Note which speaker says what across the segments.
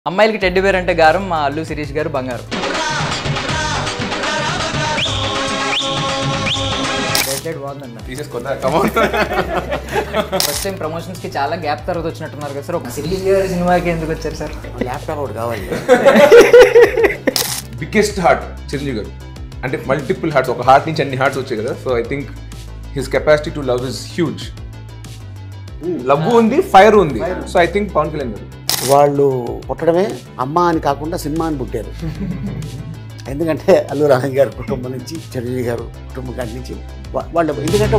Speaker 1: అమ్మాయిలకి teddy bear అంటే గారం మా అల్లు శిరీష్ గారు బంగారం బ్రేస్లెట్ బాగుందన్న
Speaker 2: తీసేసుకుందా కమౌన్
Speaker 1: ఫస్ట్ టైం ప్రమోషన్స్ కి చాలా గ్యాప్ తర్వాత వచ్చినట్టున్నారు కదా సార్ ఒక శిరీష్ గారి సినిమాకి ఎందుకు వచ్చారు సార్
Speaker 3: ల్యాప్టాప్ ఒకటి కావాలి
Speaker 2: బిగ్గెస్ట్ హార్ట్ చిరంజీవి గారు అంటే మల్టిపుల్ హార్ట్స్ ఒక హార్ట్ నుంచి అన్ని హార్ట్స్ వచ్చాయి కదా so I think his capacity to love is huge love ఉంది ఫైర్ ఉంది so I think Pavan Kalyan garu
Speaker 3: వాళ్ళు పుట్టడమే అమ్మ అని కాకుండా సినిమా అని పుట్టారు ఎందుకంటే అల్లు రామయ్య గారి కుటుంబం నుంచి చిరంజీవి గారు కుటుంబం కాడి నుంచి వా- వాళ్ళు ఎందుకంటే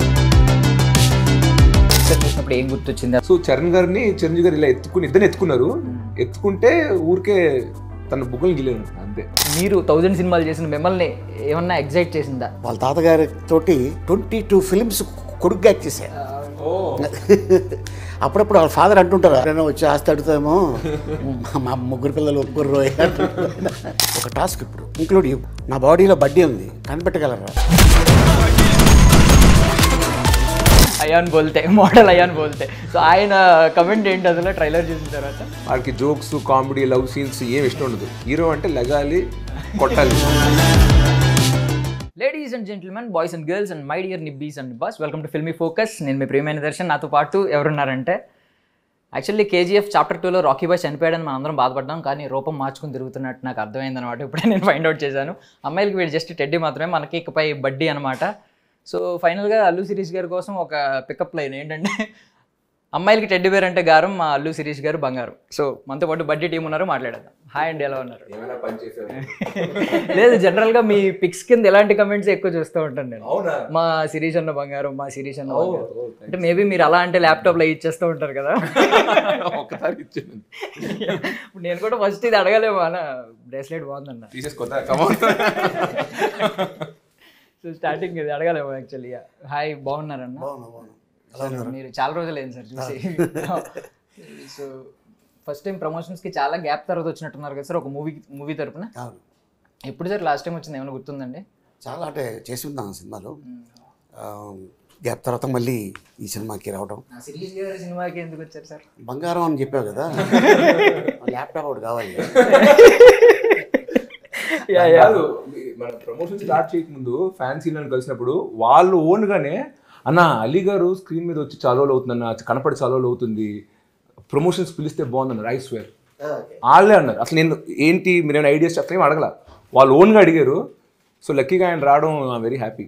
Speaker 1: సార్ చూసినప్పుడు ఏం గుర్తొచ్చింది
Speaker 2: సో చరణ్ గారిని చిరంజీవి గారు ఇలా ఎత్తుకుని ఇద్దరిని ఎత్తుకున్నారు ఎత్తుకుంటే ఊరికే తన బుగ్గలు గిలేదు అంతే
Speaker 1: మీరు థౌజండ్ సినిమాలు చేసిన మిమ్మల్ని ఏమన్నా ఎగ్జైట్ చేసిందా
Speaker 3: వాళ్ళ తాతగారి తోటి ట్వంటీ టూ ఫిల్మ్స్ కొడుకు యాక్ట్ చేశారు అప్పుడప్పుడు వాళ్ళ ఫాదర్ అంటుంటారు ఎవరైనా వచ్చి ఆస్తి అడుగుతామో మా ముగ్గురు పిల్లలు ఒప్పుకోరు రోయ్ అంటుంటారు. ఒక టాస్క్ ఇప్పుడు ఇంక్లూడ్ యూ నా బాడీలో బడ్డీ ఉంది కనిపెట్టగలరా
Speaker 1: అయాన్ బోల్తే మోడల్ అయాన్ బోల్తే సో ఆయన కమెంట్ ఏంటి అసలు ట్రైలర్ చూసిన తర్వాత
Speaker 2: వాడికి జోక్స్ కామెడీ లవ్ సీన్స్ ఏం ఇష్టం ఉండదు హీరో అంటే లగాలి కొట్టాలి
Speaker 1: ladies and gentlemen boys and girls and my dear నిబ్బీస్ and boss welcome to filmy focus నేను మీ ప్రియమైన దర్శన్ నాతో పాటు ఎవరున్నారంటే యాక్చువల్లీ కేజీఎఫ్ చాప్టర్ టూలో రాకీ బాయ్ చనిపోయాడని మనం అందరం బాధపడ్డాం కానీ రూపం మార్చుకుని తిరుగుతున్నట్టు నాకు అర్థమైంది అనమాట ఇప్పుడే నేను ఫైండ్ అవుట్ చేశాను అమ్మాయిలకి వీడు జస్ట్ టెడ్డీ మాత్రమే మనకి ఇకపై బడ్డీ అనమాట సో ఫైనల్గా అల్లు శిరీష్ గారి కోసం ఒక పికప్ లైన్ ఏంటంటే అమ్మాయిలకి టెడ్డీ బేర్ అంటే గారం మా అల్లు శిరీష్ గారు బంగారం సో మనతో పాటు బడ్డీ టీం ఉన్నారు మాట్లాడేద్దాం హాయ్ అండి ఎలా ఉన్నారు
Speaker 2: ఏమైనా పని చేసావు
Speaker 1: లేదు జనరల్ గా మీ పిక్స్ కింద ఎలాంటి కమెంట్స్ ఎక్కువ చూస్తూ ఉంటాను నేను
Speaker 2: అవునా
Speaker 1: మా సిరీస్ అన్న బంగారం మా సిరీస్ అన్న బంగారం అంటే మేబీ మీరు అలా అంటే ల్యాప్టాప్ లో ఇచ్చేస్తూ ఉంటారు కదా
Speaker 2: ఒకసారి ఇచ్చాను
Speaker 1: ఇప్పుడు నేను కూడా ఫస్ట్ ఇది అడగలేము అన్న బ్రేస్లెట్ బాగుందన్న
Speaker 2: తీసేసుకుందా కమౌన్
Speaker 1: సో స్టార్టింగ్ ఇది అడగలేము యాక్చువల్లీ హాయ్ బాగున్నారన్న మీరు చాలా రోజులు అయింది సార్ చూసి సో ఫస్ట్ టైం ప్రమోషన్స్ కి చాలా గ్యాప్ తర్వాత వచ్చినట్టున్నారు కదా సార్ ఒక మూవీ మూవీ తరపున
Speaker 3: అవును
Speaker 1: ఎప్పుడు సార్ లాస్ట్ టైం వచ్చింది ఏమైనా గుర్తుందండి
Speaker 3: చాలా అంటే చేసి ఉన్నాం ఆ సినిమాలో గ్యాప్ తర్వాత మళ్ళీ ఈ సినిమాకి రావడం
Speaker 1: సిరీస్ గారి సినిమాకి ఎందుకు వచ్చారు సార్
Speaker 3: బంగారం అని చెప్పావు కదా ల్యాప్టాప్ ఒకటి కావాలి
Speaker 2: కాదు మన ప్రమోషన్ స్టార్ట్ చేయకముందు ఫ్యాన్స్ నన్ను కలిసినప్పుడు వాళ్ళు ఓన్ గానే అన్న అలీ గారు స్క్రీన్ మీద వచ్చి చాలా రోజులు అవుతుంది అన్న కనపడి చాలా రోజులు అవుతుంది ప్రమోషన్స్ పిలిస్తే బాగుందన్నారు ఐ స్వేర్ వాళ్ళే అన్నారు అసలు నేను ఏంటి మీరు ఐడియాస్ చెప్పలేం అడగల వాళ్ళు ఓన్గా అడిగారు సో లక్కీగా ఆయన రావడం వెరీ హ్యాపీ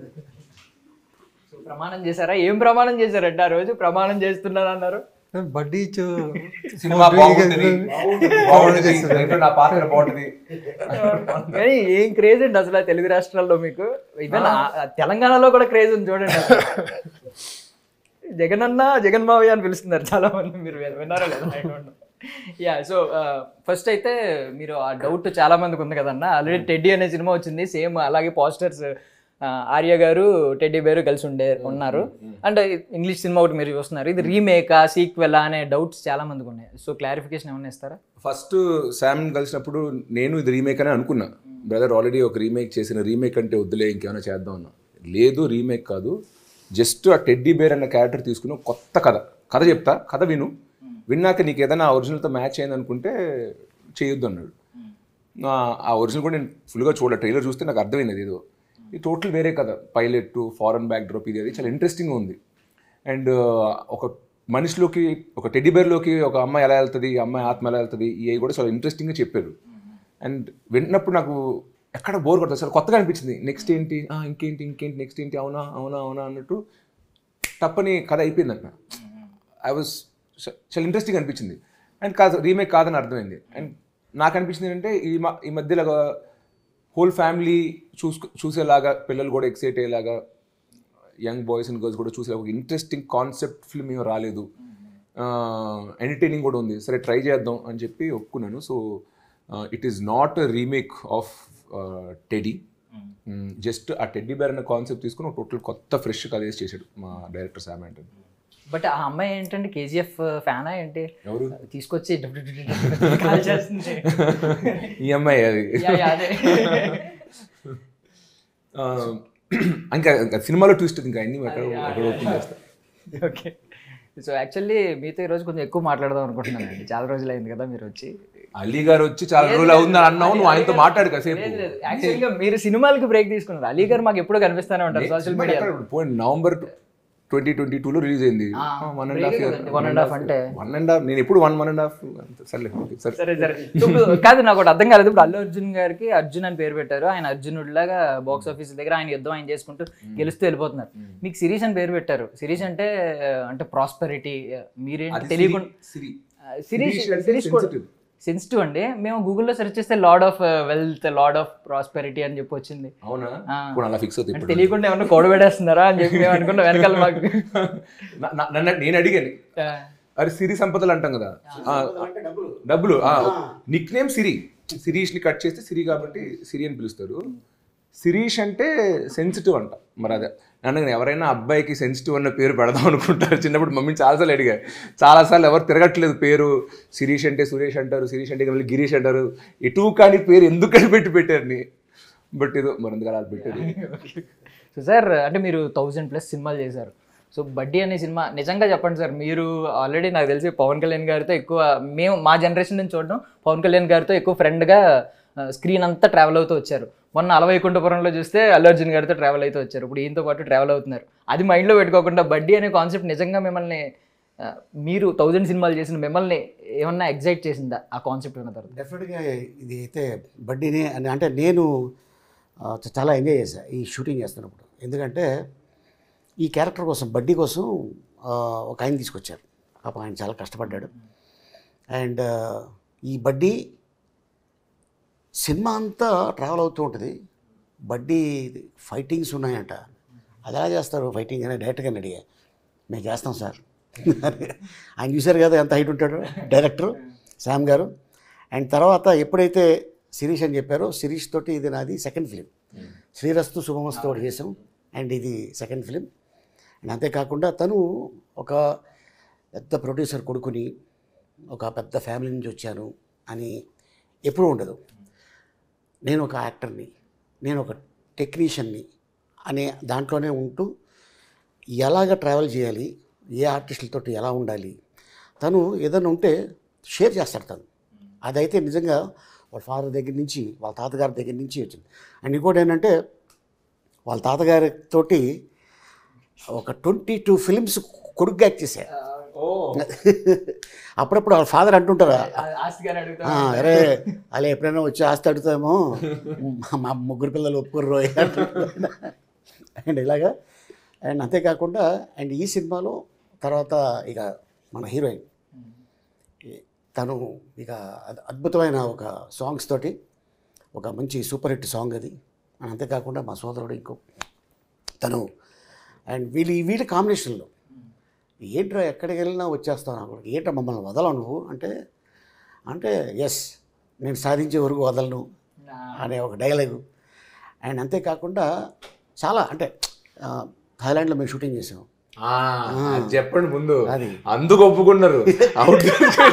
Speaker 1: సో ప్రమాణం చేశారా ఏం ప్రమాణం చేశారంటే ఆ రోజు ప్రమాణం చేస్తున్నారు అన్నారు
Speaker 4: బడ్డీ ఇచ్చు
Speaker 2: సినిమా బాగుంటుంది బాగుంటుంది దీంట్లో నా పాత్ర బాగుంటుంది
Speaker 1: కానీ ఏం క్రేజ్ అండి అసలు ఆ తెలుగు రాష్ట్రాల్లో మీకు ఈవెన్ తెలంగాణలో కూడా క్రేజ్ ఉంది చూడండి అసలు. జగన్ అన్న జగన్ మావయ్య అని పిలుస్తున్నారు చాలా మంది మీరు విన్- విన్నారా లేదా యా సో ఫస్ట్ అయితే మీరు ఆ డౌట్ చాలా మందికి ఉంది కదన్న ఆల్రెడీ టెడ్డీ అనే సినిమా వచ్చింది సేమ్ అలాగే పోస్టర్స్ ఆర్య గారు టెడ్డీ బేరు కలిసి ఉండే ఉన్నారు అంటే ఇంగ్లీష్ సినిమా ఒకటి మీరు చూస్తున్నారు ఇది రీమేకా సీక్వెల్ అనే డౌట్స్ చాలా మందికి ఉన్నాయి సో క్లారిఫికేషన్ ఏమైనా ఇస్తారా
Speaker 2: ఫస్ట్ శామ్ కలిసినప్పుడు నేను ఇది రీమేక్ అని అనుకున్నా బ్రదర్ ఆల్రెడీ ఒక రీమేక్ చేసిన రీమేక్ అంటే వద్దులే ఇంకేమైనా చేద్దాం అన్నా లేదు రీమేక్ కాదు జస్ట్ ఆ టెడ్డీ బేర్ అన్న క్యారెక్టర్ తీసుకుని ఒక కొత్త కథ కథ చెప్తా కథ విను విన్నాక నీకు ఏదైనా ఒరిజినల్తో మ్యాచ్ అయింది అనుకుంటే చేయొద్దు అన్నాడు ఆ- ఆ ఒరిజినల్ కూడా నేను ఫుల్గా చూడ ట్రైలర్ చూస్తే నాకు అర్థమైంది ఏదో ఇది టోటల్ వేరే కథ పైలట్ ఫారెన్ బ్యాక్ డ్రాప్ ఇది అది చాలా ఇంట్రెస్టింగ్గా ఉంది అండ్ ఒక మనిషిలోకి ఒక టెడ్డీ బేర్లోకి ఒక అమ్మాయి ఎలా వెళ్తుంది ఈ అమ్మాయి ఆత్మ ఎలా వెళ్తుంది ఇవి కూడా చాలా ఇంట్రెస్టింగ్గా చెప్పారు అండ్ విన్నప్పుడు నాకు ఎక్కడ బోర్ కొడుతుంది అసలు కొత్తగా అనిపించింది నెక్స్ట్ ఏంటి ఆ, ఇంకేంటి ఇంకేంటి నెక్స్ట్ ఏంటి అవునా అవునా అవునా అన్నట్టు తప్పని కథ అయిపోయింది అన్న ఐ వాజ్ చాలా ఇంట్రెస్టింగ్ అనిపించింది అండ్ కాదు రీమేక్ కాదని అర్థమైంది అండ్ నాకు అనిపించింది ఏంటంటే ఈ మ ఈ మధ్యలో హోల్ ఫ్యామిలీ చూసు చూసేలాగా పిల్లలు కూడా ఎక్సైట్ అయ్యేలాగా యంగ్ బాయ్స్ అండ్ గర్ల్స్ కూడా చూసే ఒక ఇంట్రెస్టింగ్ కాన్సెప్ట్ ఫిల్మ్ ఏమో రాలేదు ఎంటర్టైనింగ్ కూడా ఉంది సరే ట్రై చేద్దాం అని చెప్పి ఒప్పుకున్నాను so it is not a remake of teddy just a teddy bear అనే కాన్సెప్ట్ తీసుకుని ఒక టోటల్ కొత్త ఫ్రెష్ కథ వేసి చేశాడు మా డైరెక్టర్ శామ్ ఆంటన్
Speaker 1: బట్ ఆ అమ్మాయి ఏంటంటే కేజీఎఫ్ ఫ్యానా ఏంటి
Speaker 2: ఎవరు
Speaker 1: తీసుకొచ్చి dub dub dub dub dub call చేస్తుంది
Speaker 2: ఈ అమ్మాయి అది
Speaker 1: యా, యా, అదే
Speaker 2: ఆ, ఇంకా ఇంకా సినిమాలో ట్విస్ట్ ఇంకా అన్ని అక్కడ అక్కడ ఓపెన్ చేస్తా
Speaker 1: ఓకే సో యాక్చువల్లీ మీతో ఈరోజు కొంచెం ఎక్కువ మాట్లాడదాం అనుకుంటున్నానండి చాలా రోజులు అయింది కదా మీరు వచ్చి
Speaker 2: అలీ గారు వచ్చి చాలా రోజులు అవుందని అన్నావు నువ్వు ఆయనతో మాట్లాడు కాసేపు
Speaker 1: లేదు, లేదు. యాక్చువల్గా మీరు సినిమాలకి బ్రేక్ తీసుకున్నారు అలీ గారు మాకు ఎప్పుడూ కనిపిస్తూనే ఉంటారు సోషల్ మీడియా
Speaker 2: పోయిన నవంబర్ ట్వంటీ ట్వంటీ టూలో రిలీజ్ అయింది one and half year
Speaker 1: one and half అంటే
Speaker 2: వన్ అండ్ హాఫ్ నేను ఎప్పుడు వన్ వన్ అండ్ హాఫ్ సర్లే సరే
Speaker 1: సరే సరే ఇప్పుడు కాదు నాకు ఒకటి అర్థం కాలేదు ఇప్పుడు అల్లు అర్జున్ గారికి అర్జున్ అని పేరు పెట్టారు ఆయన అర్జునుడిలాగా బాక్స్ ఆఫీస్ దగ్గర ఆయన యుద్ధం ఆయన చేసుకుంటూ గెలుస్తూ వెళ్ళిపోతున్నారు మీకు సిరీస్ అని పేరు పెట్టారు సిరీస్ అంటే అంటే ప్రాస్పెరిటీ మీరేంటి తెలియకుండా
Speaker 2: సిరి
Speaker 1: సిరీస్
Speaker 2: Siరీష్ అంటే
Speaker 1: సిరీస్ కూడా
Speaker 2: sensitive.
Speaker 1: సెన్సిటివ్ అండి మేము గూగుల్లో సెర్చ్ చేస్తే lord of wealth lord of prosperity అని చెప్పి వచ్చింది
Speaker 2: అవునా
Speaker 1: ఆ.
Speaker 2: ఇప్పుడు అలా ఫిక్స్ అవుతుంది
Speaker 1: అంటే
Speaker 2: ఇప్పుడు
Speaker 1: తెలియకుండా ఏమన్నా కోడబెడేస్తున్నారా అని చెప్పి మేము అనుకున్నాం వెనకాల మాకు
Speaker 2: నా- నా- నన్ను నేను అడిగాను
Speaker 1: ఆ,
Speaker 2: అరే సిరి సంపదలు అంటాం కదా ఆ, డబ్బులు నిక్ నేమ్ సిరి సిరీష్ ని కట్ చేస్తే సిరి కాబట్టి సిరి అని పిలుస్తారు సిరీష్ అంటే సెన్సిటివ్ అంట మరి అదే నన్ను ఎవరైనా అబ్బాయికి సెన్సిటివ్ అన్న పేరు పెడదాం అనుకుంటారు చిన్నప్పుడు మమ్మీని చాలాసార్లు అడిగా చాలాసార్లు ఎవరు తిరగట్లేదు పేరు శిరీష్ అంటే సురేష్ అంటారు శిరీష్ అంటే మళ్ళీ గిరీష్ అంటారు ఎటు కానీ పేరు ఎందుకని పెట్టి పెట్టారని బట్ ఏదో మరి ఎందుకు అలా పెట్టారు
Speaker 1: సో సార్ అంటే మీరు థౌజండ్ ప్లస్ సినిమాలు చేశారు సో బడ్డీ అనే సినిమా నిజంగా చెప్పండి సార్ మీరు ఆల్రెడీ నాకు తెలిసి పవన్ కళ్యాణ్ గారితో ఎక్కువ మేము మా జనరేషన్ నుంచి చూడడం పవన్ కళ్యాణ్ గారితో ఎక్కువ ఫ్రెండ్గా స్క్రీన్ అంతా ట్రావెల్ అవుతూ వచ్చారు మొన్న అలవైకుంఠపురంలో చూస్తే అల్లు అర్జున్ గారితో ట్రావెల్ అవుతూ వచ్చారు ఇప్పుడు ఈయనతో పాటు ట్రావెల్ అవుతున్నారు అది మైండ్లో పెట్టుకోకుండా బడ్డీ అనే కాన్సెప్ట్ నిజంగా మిమ్మల్ని ఆ, మీరు థౌజండ్ సినిమాలు చేసిన మిమ్మల్ని ఏమన్నా ఎగ్జైట్ చేసిందా ఆ కాన్సెప్ట్ విన్న తర్వాత
Speaker 3: డెఫినెట్గా ఇది అయితే బడ్డీని అని అంటే నేను ఆ, చ- చాలా ఎంజాయ్ చేశాను ఈ షూటింగ్ చేస్తున్నప్పుడు ఎందుకంటే ఈ క్యారెక్టర్ కోసం బడ్డీ కోసం ఆ, ఒక ఆయన తీసుకొచ్చారు పాప ఆయన చాలా కష్టపడ్డాడు అండ్ ఈ బడ్డీ సినిమా అంతా ట్రావెల్ అవుతూ ఉంటుంది బడ్డీ ఫైటింగ్స్ ఉన్నాయంట అది ఎలా చేస్తారు ఫైటింగ్ అని డైరెక్ట్గా అడిగా మేము చేస్తాం సార్ ఆయన చూశారు కదా ఎంత హైట్ ఉంటాడు డైరెక్టర్ శామ్ గారు అండ్ తర్వాత ఎప్పుడైతే శిరీష్ అని చెప్పారో శిరీష్ తోటి ఇది నాది సెకండ్ ఫిలిం శ్రీరస్తు శుభమస్తు ఒకటి చేసాం అండ్ ఇది సెకండ్ ఫిలిం అండ్ అంతేకాకుండా తను ఒక పెద్ద ప్రొడ్యూసర్ కొడుకుని ఒక పెద్ద ఫ్యామిలీ నుంచి వచ్చాను అని ఎప్పుడూ ఉండదు నేను ఒక యాక్టర్ని నేను ఒక టెక్నీషియన్ని అనే దాంట్లోనే ఉంటూ ఎలాగ ట్రావెల్ చేయాలి ఏ ఆర్టిస్టులతోటి ఎలా ఉండాలి తను ఏదైనా ఉంటే షేర్ చేస్తాడు తను అదైతే నిజంగా వాళ్ళ ఫాదర్ దగ్గర నుంచి వాళ్ళ తాతగారి దగ్గర నుంచి వచ్చింది అండ్ ఇంకోటి ఏంటంటే వాళ్ళ తాతగారితోటి ఒక ట్వంటీ టూ ఫిలిమ్స్ కొడుకుగా యాక్ట్ చేశా అప్పుడప్పుడు వాళ్ళ ఫాదర్ అంటుంటారు
Speaker 1: ఆస్తి గారు అడుగుతా
Speaker 3: "ఆ, అరే అలా ఎప్పుడైనా వచ్చి ఆస్తి అడుగుతామో మా ముగ్గురు పిల్లలు ఒప్పుకుర్రో అండ్ ఇలాగా అండ్ అంతేకాకుండా అండ్ ఈ సినిమాలో తర్వాత ఇక మన హీరోయిన్ తను ఇక అద్- అద్భుతమైన ఒక సాంగ్స్ తోటి ఒక మంచి సూపర్ హిట్ సాంగ్ అది అండ్ అంతేకాకుండా మా సోదరుడు ఇంకో తను అండ్ వీళ్ళు వీళ్ళ కాంబినేషన్లో ఏంట్రా ఎక్కడికి వెళ్ళినా వచ్చేస్తావు నాకు ఏంట్రా మమ్మల్ని వదలవు నువ్వు అంటే అంటే ఎస్ నేను సాధించే వరకు వదలను అనే ఒక డైలాగు అండ్ అంతేకాకుండా చాలా అంటే ఆ, థాయిలాండ్లో మేము షూటింగ్ చేసాం
Speaker 2: ఆ, అది చెప్పండి ముందు
Speaker 3: అది.
Speaker 2: అందుకు ఒప్పుకున్నారు అవుట్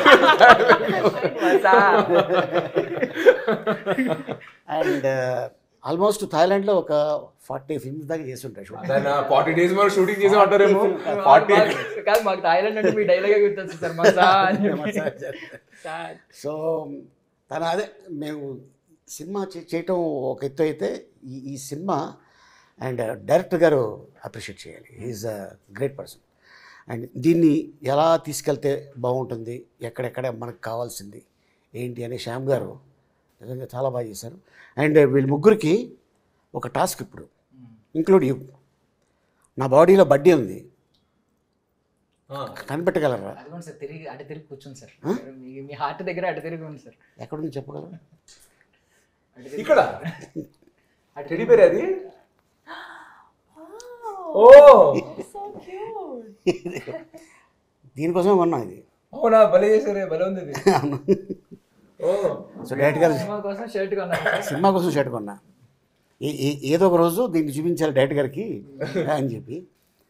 Speaker 3: అండ్ ఆల్మోస్ట్ థాయిలాండ్లో ఒక ఫార్టీ ఫిల్మ్స్ దాకా చేసి ఉంటాయి షూటింగ్
Speaker 2: ఫార్టీ డేస్ మనం షూటింగ్ చేసి అంటారేమో ఫార్టీ
Speaker 1: కాదు మాకు థాయిలాండ్ అంటే మీ డైలాగే గుర్తొచ్చు సార్ మా సార్ అని చెప్పి. సార్.
Speaker 3: సో తన అదే మేము సినిమా చే- చేయటం ఒక ఎత్తు అయితే ఈ ఈ సినిమా అండ్ డైరెక్టర్ గారు అప్రిషియేట్ చేయాలి is a great person and దీన్ని ఎలా తీసుకెళ్తే బాగుంటుంది ఎక్కడెక్కడ మనకు కావాల్సింది ఏంటి అని శ్యామ్ గారు నిజంగా చాలా బాగా చేశారు అండ్ వీళ్ళ ముగ్గురికి ఒక టాస్క్ ఇప్పుడు ఇంక్లూడ్ యూ నా బాడీలో బడ్డీ ఉంది కనిపెట్టగలరా
Speaker 1: అదిగోండి సార్ తిరిగి అటు తిరిగి కూర్చోండి సార్ మీ- మీ హార్ట్ దగ్గర అటు తిరిగి ఉంది సార్
Speaker 3: ఎక్కడుంది చెప్పగలరా
Speaker 2: ఇక్కడ టెడీ బేర్ అది ఓ
Speaker 3: దీనికోసమే కొన్నాం ఇది
Speaker 2: అవునా భలే చేశారే భలే ఉంది ఇది ఓ
Speaker 3: సో డైరెక్ట్ గారు
Speaker 1: సినిమా కోసం షర్ట్ కొన్నాను సార్
Speaker 3: సినిమా కోసం షర్ట్ కొన్నా ఏ- ఏ- ఏదో ఒక రోజు దీన్ని చూపించాలి డైరెక్ట్ గారికి అని చెప్పి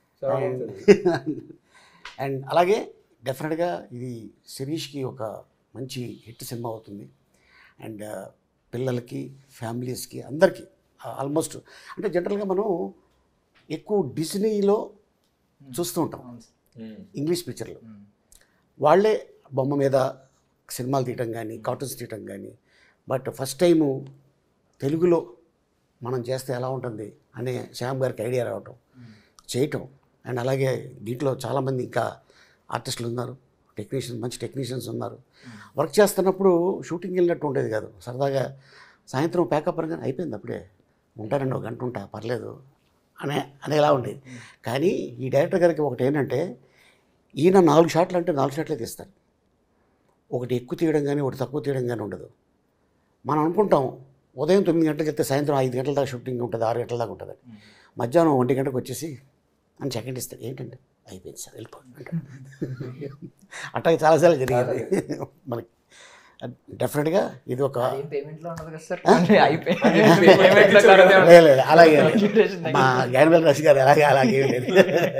Speaker 3: అండ్ అలాగే డెఫినెట్గా ఇది శిరీష్కి ఒక మంచి హిట్ సినిమా అవుతుంది అండ్ పిల్లలకి ఫ్యామిలీస్కి అందరికీ ఆల్మోస్ట్ అంటే జనరల్గా మనం ఎక్కువ డిస్నీలో చూస్తూ ఉంటాం ఇంగ్లీష్ పిక్చర్లు వాళ్ళే బొమ్మ మీద సినిమాలు తీయటం కానీ కార్టూన్స్ తీయటం కానీ బట్ ఫస్ట్ టైము తెలుగులో మనం చేస్తే ఎలా ఉంటుంది అనే శ్యామ్ గారికి ఐడియా రావటం చేయటం అండ్ అలాగే దీంట్లో చాలామంది ఇంకా ఆర్టిస్టులు ఉన్నారు టెక్నీషియన్స్ మంచి టెక్నీషియన్స్ ఉన్నారు వర్క్ చేస్తున్నప్పుడు షూటింగ్ వెళ్ళినట్టు ఉండేది కాదు సరదాగా సాయంత్రం ప్యాకప్ అనగానే అయిపోయింది అప్పుడే ఉంటానండి ఒక గంట ఉంటా పర్లేదు అనే అనేలా ఉండేది కానీ ఈ డైరెక్టర్ గారికి ఒకటి ఏంటంటే ఈయన నాలుగు షాట్లు అంటే నాలుగు షాట్లే తీస్తారు ఒకటి ఎక్కువ తీయడం కానీ ఒకటి తక్కువ తీయడం కానీ ఉండదు మనం అనుకుంటాం ఉదయం తొమ్మిది గంటలకు వెళ్తే సాయంత్రం ఐదు గంటల దాకా షూటింగ్ ఉంటుంది ఆరు గంటల దాకా ఉంటుంది మధ్యాహ్నం ఒంటి గంటకు వచ్చేసి అని సెకండ్ ఇస్తాడు ఏంటంటే అయిపోయింది సార్ వెళ్ళిపోండి అంటాడు అట్లాగే చాలాసార్లు జరిగింది మనకి డెఫినెట్గా ఇది ఒక
Speaker 1: పేమెంట్ లో ఉండదు కదా సార్ అయిపోయింది పేమెంట్ లో కరదే ఉండదు.
Speaker 3: లేదు, లేదు, అలాగే
Speaker 1: Remuneration
Speaker 3: మా జ్ఞానవేల్ రాజు గారు అలాగే అలాగే లేదు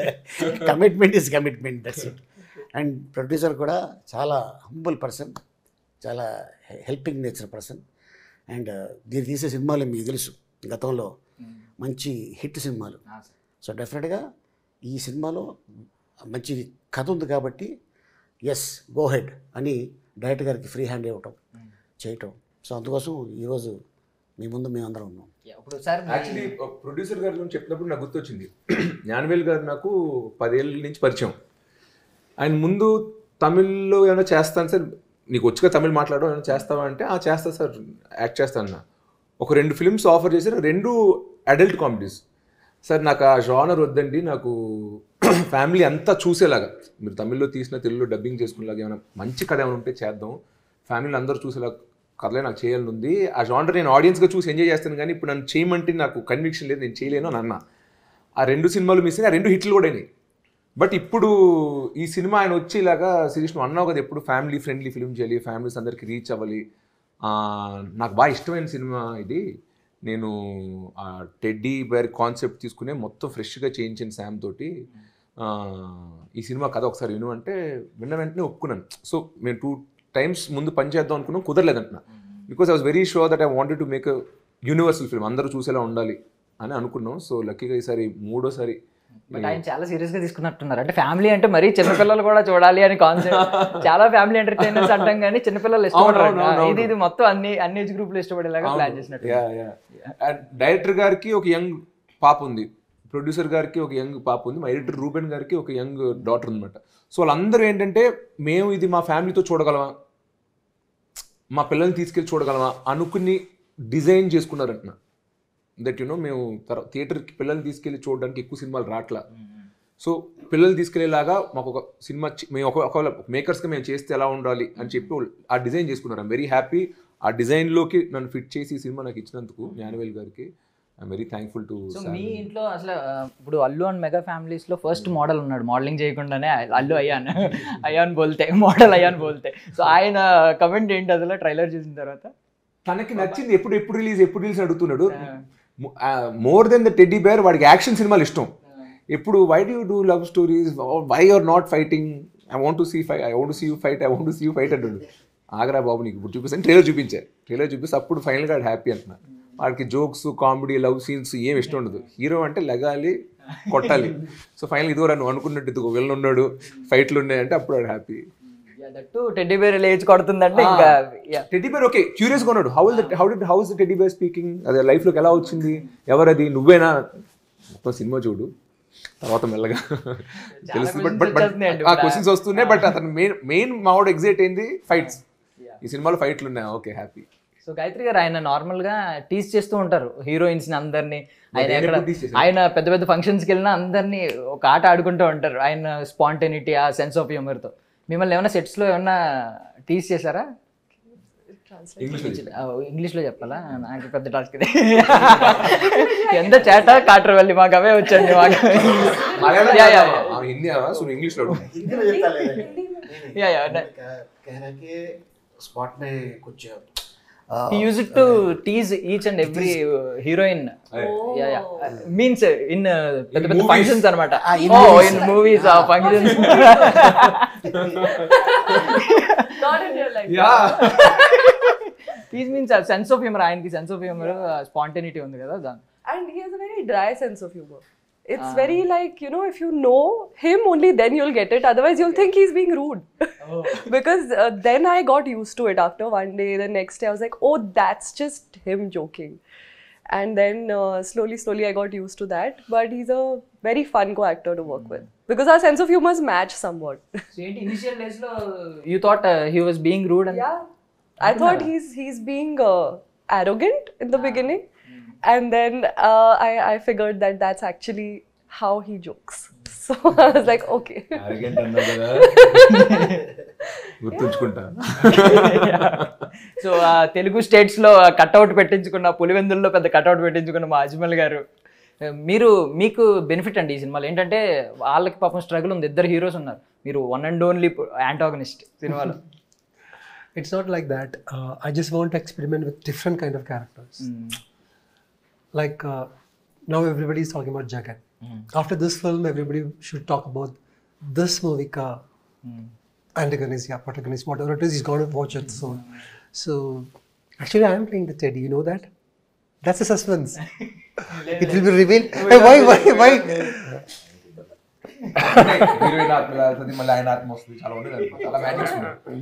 Speaker 3: commitment is commitment that's it and producer కూడా చాలా హంబుల్ పర్సన్ చాలా హెల్పింగ్ నేచర్ పర్సన్ అండ్ దీన్ని తీసే సినిమాలు మీకు తెలుసు గతంలో మంచి హిట్ సినిమాలు
Speaker 1: ఆ, సార్.
Speaker 3: సో డెఫినెట్గా ఈ సినిమాలో మంచి కథ ఉంది కాబట్టి ఎస్ గో హెడ్ అని డైరెక్టర్ గారికి ఫ్రీ హ్యాండ్ ఇవ్వటం చేయటం సో అందుకోసం ఈరోజు మీ ముందు మేమందరం ఉన్నాం
Speaker 1: Yeah, ఇప్పుడు సార్ మీ-
Speaker 2: యాక్చువల్లీ ప్రొడ్యూసర్ గారి గురించి చెప్పినప్పుడు నాకు గుర్తొచ్చింది జ్ఞానవేల్ గారు నాకు పదేళ్ళ నుంచి పరిచయం ఆయన ముందు తమిళ్లో ఏమైనా చేస్తాను సార్ నీకు వచ్చిగా తమిళ్ మాట్లాడడం ఏమైనా చేస్తావా అంటే ఆ చేస్తా సార్ యాక్ట్ చేస్తాను ఒక రెండు ఫిల్మ్స్ ఆఫర్ చేశారు రెండు అడల్ట్ కామెడీస్ సార్ నాకు ఆ జానర్ వద్దండి నాకు ఫ్యామిలీ అంతా చూసేలాగా మీరు తమిళ్లో తీసిన తెలుగులో డబ్బింగ్ చేసుకునేలాగా ఏమైనా మంచి కథ ఏమైనా ఉంటే చేద్దాం ఫ్యామిలీ అందరూ చూసేలా కథలే నాకు చేయాలని ఉంది ఆ జానర్ నేను ఆడియన్స్గా చూసి ఎంజాయ్ చేస్తాను కానీ ఇప్పుడు నన్ను చేయమంటే నాకు కన్విక్షన్ లేదు నేను చేయలేను అని అన్నా ఆ రెండు సినిమాలు మిస్ అయినాయి ఆ రెండు హిట్లు కూడా అయినాయి బట్ ఇప్పుడు ఈ సినిమా ఆయన వచ్చేలాగా శిరీష్ నువ్వు అన్నావు కదా ఎప్పుడు ఫ్యామిలీ ఫ్రెండ్లీ ఫిల్మ్ చేయాలి ఫ్యామిలీస్ అందరికి రీచ్ అవ్వాలి ఆ, నాకు బాగా ఇష్టమైన సినిమా ఇది నేను ఆ టెడ్డీ బేర్ కాన్సెప్ట్ తీసుకునే మొత్తం ఫ్రెష్గా చేయించిన శామ్ తోటి ఆ, ఈ సినిమా కథ ఒకసారి విను అంటే విన్న వెంటనే ఒప్పుకున్నాను సో మేము టూ టైమ్స్ ముందు పని చేద్దాం అనుకున్నాం కుదరలేదంటున్నా because I was very sure that I wanted to make universal film అందరూ చూసేలా ఉండాలి అని అనుకున్నాం సో లక్కీగా ఈసారి మూడోసారి
Speaker 1: బట్ ఆయన చాలా సీరియస్ గా తీసుకున్నట్టున్నారు అంటే ఫ్యామిలీ అంటే మరీ చిన్నపిల్లలు కూడా చూడాలి అని కాన్సెప్ట్ చాలా ఫ్యామిలీ ఎంటర్టైనర్స్ అంటాం కానీ చిన్నపిల్లలు ఇష్టపడరు
Speaker 2: అవును, అవును, అవును.
Speaker 1: ఇది ఇది మొత్తం అన్ని అన్ని ఏజ్ గ్రూపులు ఇష్టపడేలాగా ప్లాన్ చేసినట్టు
Speaker 2: యా యా అండ్ డైరెక్టర్ గారికి ఒక యంగ్ పాప ఉంది ప్రొడ్యూసర్ గారికి ఒక యంగ్ పాప ఉంది మా ఎడిటర్ రూబెన్ గారికి ఒక యంగ్ డాటర్ అనమాట సో వాళ్ళందరూ ఏంటంటే మేము ఇది మా ఫ్యామిలీతో చూడగలమా మా పిల్లల్ని తీసుకెళ్ళి చూడగలమా అనుకుని డిజైన్ చేసుకున్నారంటున్నా దట్ యునో మేము తర్వాత థియేటర్కి పిల్లల్ని తీసుకెళ్ళి చూడడానికి ఎక్కువ సినిమాలు రాట్లా సో పిల్లల్ని తీసుకెళ్లేలాగా మాకు ఒక సినిమా చి- మేము ఒక ఒకవేళ మేకర్స్గా మేము చేస్తే ఎలా ఉండాలి అని చెప్పి వాళ్ళు ఆ డిజైన్ చేసుకున్నారు ఐమ్ వెరీ హ్యాపీ ఆ డిజైన్లోకి నన్ను ఫిట్ చేసి ఈ సినిమా నాకు ఇచ్చినందుకు జ్ఞానవేల్ గారికి I'm very thankful to
Speaker 1: so మీ ఇంట్లో అసలు ఆ, ఇప్పుడు అల్లు అండ్ మెగా ఫ్యామిలీస్ లో ఫస్ట్ మోడల్ ఉన్నాడు మోడలింగ్ చేయకుండానే అల్లు అయ్యాన్ అయ్యాన్ బోల్తే మోడల్ అయ్యాన్ బోల్తే సో ఆయన కమెంట్ ఏంటి అసలు ట్రైలర్ చూసిన తర్వాత
Speaker 2: తనకి నచ్చింది ఎప్పుడు ఎప్పుడు రిలీజ్ ఎప్పుడు రిలీజ్ అడుగుతున్నాడు more than the teddy bear వాడికి యాక్షన్ సినిమాలు ఇష్టం ఎప్పుడు why do do love stories why are not fighting I want to see fight I want see you fight I want to see you fight అంటాడు ఆగరా బాబు నీకు ఇప్పుడు చూపిస్తాను trailer చూపించారు ట్రైలర్ చూపిస్తే అప్పుడు ఫైనల్గా హ్యాపీ అంటున్నా వాడికి జోక్స్ కామెడీ లవ్ సీన్స్ ఏం ఇష్టం ఉండదు హీరో అంటే లగాలి కొట్టాలి సో ఫైనల్ ఇదిగో నువ్వు అనుకున్నట్టు ఇదిగో వెళ్ళి ఉన్నాడు ఫైట్లు ఉన్నాయంటే అప్పుడు వాడు హ్యాపీ
Speaker 1: దట్టు టెడ్డీ బేర్ లేచి కొడుతుందంటే ఇంకా yeah.
Speaker 2: Teddy bear okay curious గా ఉన్నాడు how how the how is the teddy bear speaking అదే లైఫ్ లోకి ఎలా వచ్చింది ఎవరది నువ్వేనా మొత్తం సినిమా చూడు తర్వాత మెల్లగా తెలుస్తుంది బట్
Speaker 1: questions
Speaker 2: బట్ బట్
Speaker 1: వచ్చేస్తున్నాయండి
Speaker 2: ఆ
Speaker 1: ఇప్పుడు.
Speaker 2: క్వశ్చన్స్ వస్తున్నాయి బట్ అతను మెయిన్ మెయిన్ మావాడు ఎగ్జైట్ అయింది ఫైట్స్ ఈ సినిమాలో ఫైట్లు ఉన్నాయి ఓకే హ్యాపీ
Speaker 1: సో గాయత్రి గారు ఆయన నార్మల్ గా టీస్ చేస్తూ ఉంటారు హీరోయిన్స్ ని అందరినీ ఆయన
Speaker 2: నేను
Speaker 1: ఎక్కడ
Speaker 2: ఎప్పుడు tease చేశాను?
Speaker 1: ఆయన పెద్ద పెద్ద ఫంక్షన్స్ కి వెళ్ళినా అందరినీ ఒక ఆట ఆడుకుంటూ ఉంటారు ఆయన స్పాంటేనిటీ ఆ సెన్స్ ఆఫ్ హ్యూమర్ తో మిమ్మల్ని ఏమైనా సెట్స్ లో ఏమన్నా టీస్ చేశారా ఇంగ్లీష్ లో చెప్పాలా నాకు పెద్ద టాస్క్ ఇది ఎంత చేట కాటర్ వెళ్ళి మాకు అవే వచ్చండి మాకు Yeah, yeah, yeah.
Speaker 2: Hindi so English లో అడుగు.
Speaker 1: Yeah, yeah.
Speaker 3: స్పాట్ నే कुछ
Speaker 1: he used it to tease each and every uh, heroine yeah yeah means uh, in uh, పెద్ద పెద్ద
Speaker 2: movies.
Speaker 1: functions అన్నమాట
Speaker 3: Ah, in
Speaker 1: oh
Speaker 3: movies.
Speaker 1: in movies ఆ functions
Speaker 4: Not in real life.
Speaker 2: Yeah.
Speaker 1: tease means a sense of humor ఆయనకి sense of humour spontaneity ఉంది కదా దాని
Speaker 4: And he has a very dry sense of humor. It's very like, you know, if you know him only then you'll get it. Otherwise, you'll think he's being rude. because uh, then I got used to it after one day. The next day, I was like, oh, that's just him joking. And then uh, slowly, slowly, I got used to that. But he's a very fun co actor to work with. Because our sense of humor is matched somewhat.
Speaker 1: So ఏంటి initial days లో you thought he was being rude and
Speaker 4: Yeah. I thought he's he's being uh, arrogant in the beginning, and then uh, I I figured that that's actually how he jokes. So I was like, okay.
Speaker 2: Arrogant అన్నా కదా గుర్తుంచుకుంటా
Speaker 1: so ఆ Telugu states లో cutout పెట్టించుకున్న పులివెందుల్లో పెద్ద cutout పెట్టించుకున్న మా అజ్మల్ గారు మీరు మీకు బెనిఫిట్ అండి ఈ సినిమాలో ఏంటంటే వాళ్ళకి పాపం స్ట్రగుల్ ఉంది ఇద్దరు హీరోస్ ఉన్నారు మీరు వన్ అండ్ ఓన్లీ యాంటాగనిస్ట్ సినిమాలో
Speaker 5: It's not like that. Uh, I just want to experiment with different kind of characters. Like uh, now everybody is talking about Jagat. After this film, everybody should talk about this movie ka antagonist, yeah, protagonist, whatever it is, he's going to watch it soon. So actually, I am playing the Teddy. You know that? That's a suspense. it will be revealed. Hey, why, why, why?
Speaker 2: Heroine ఆత్మ వెళ్తుంది మళ్ళీ ఆయన ఆత్మ వస్తుంది చాలా ఉండేది అనమాట. చాలా మ్యాజిక్స్ ఉన్నాయి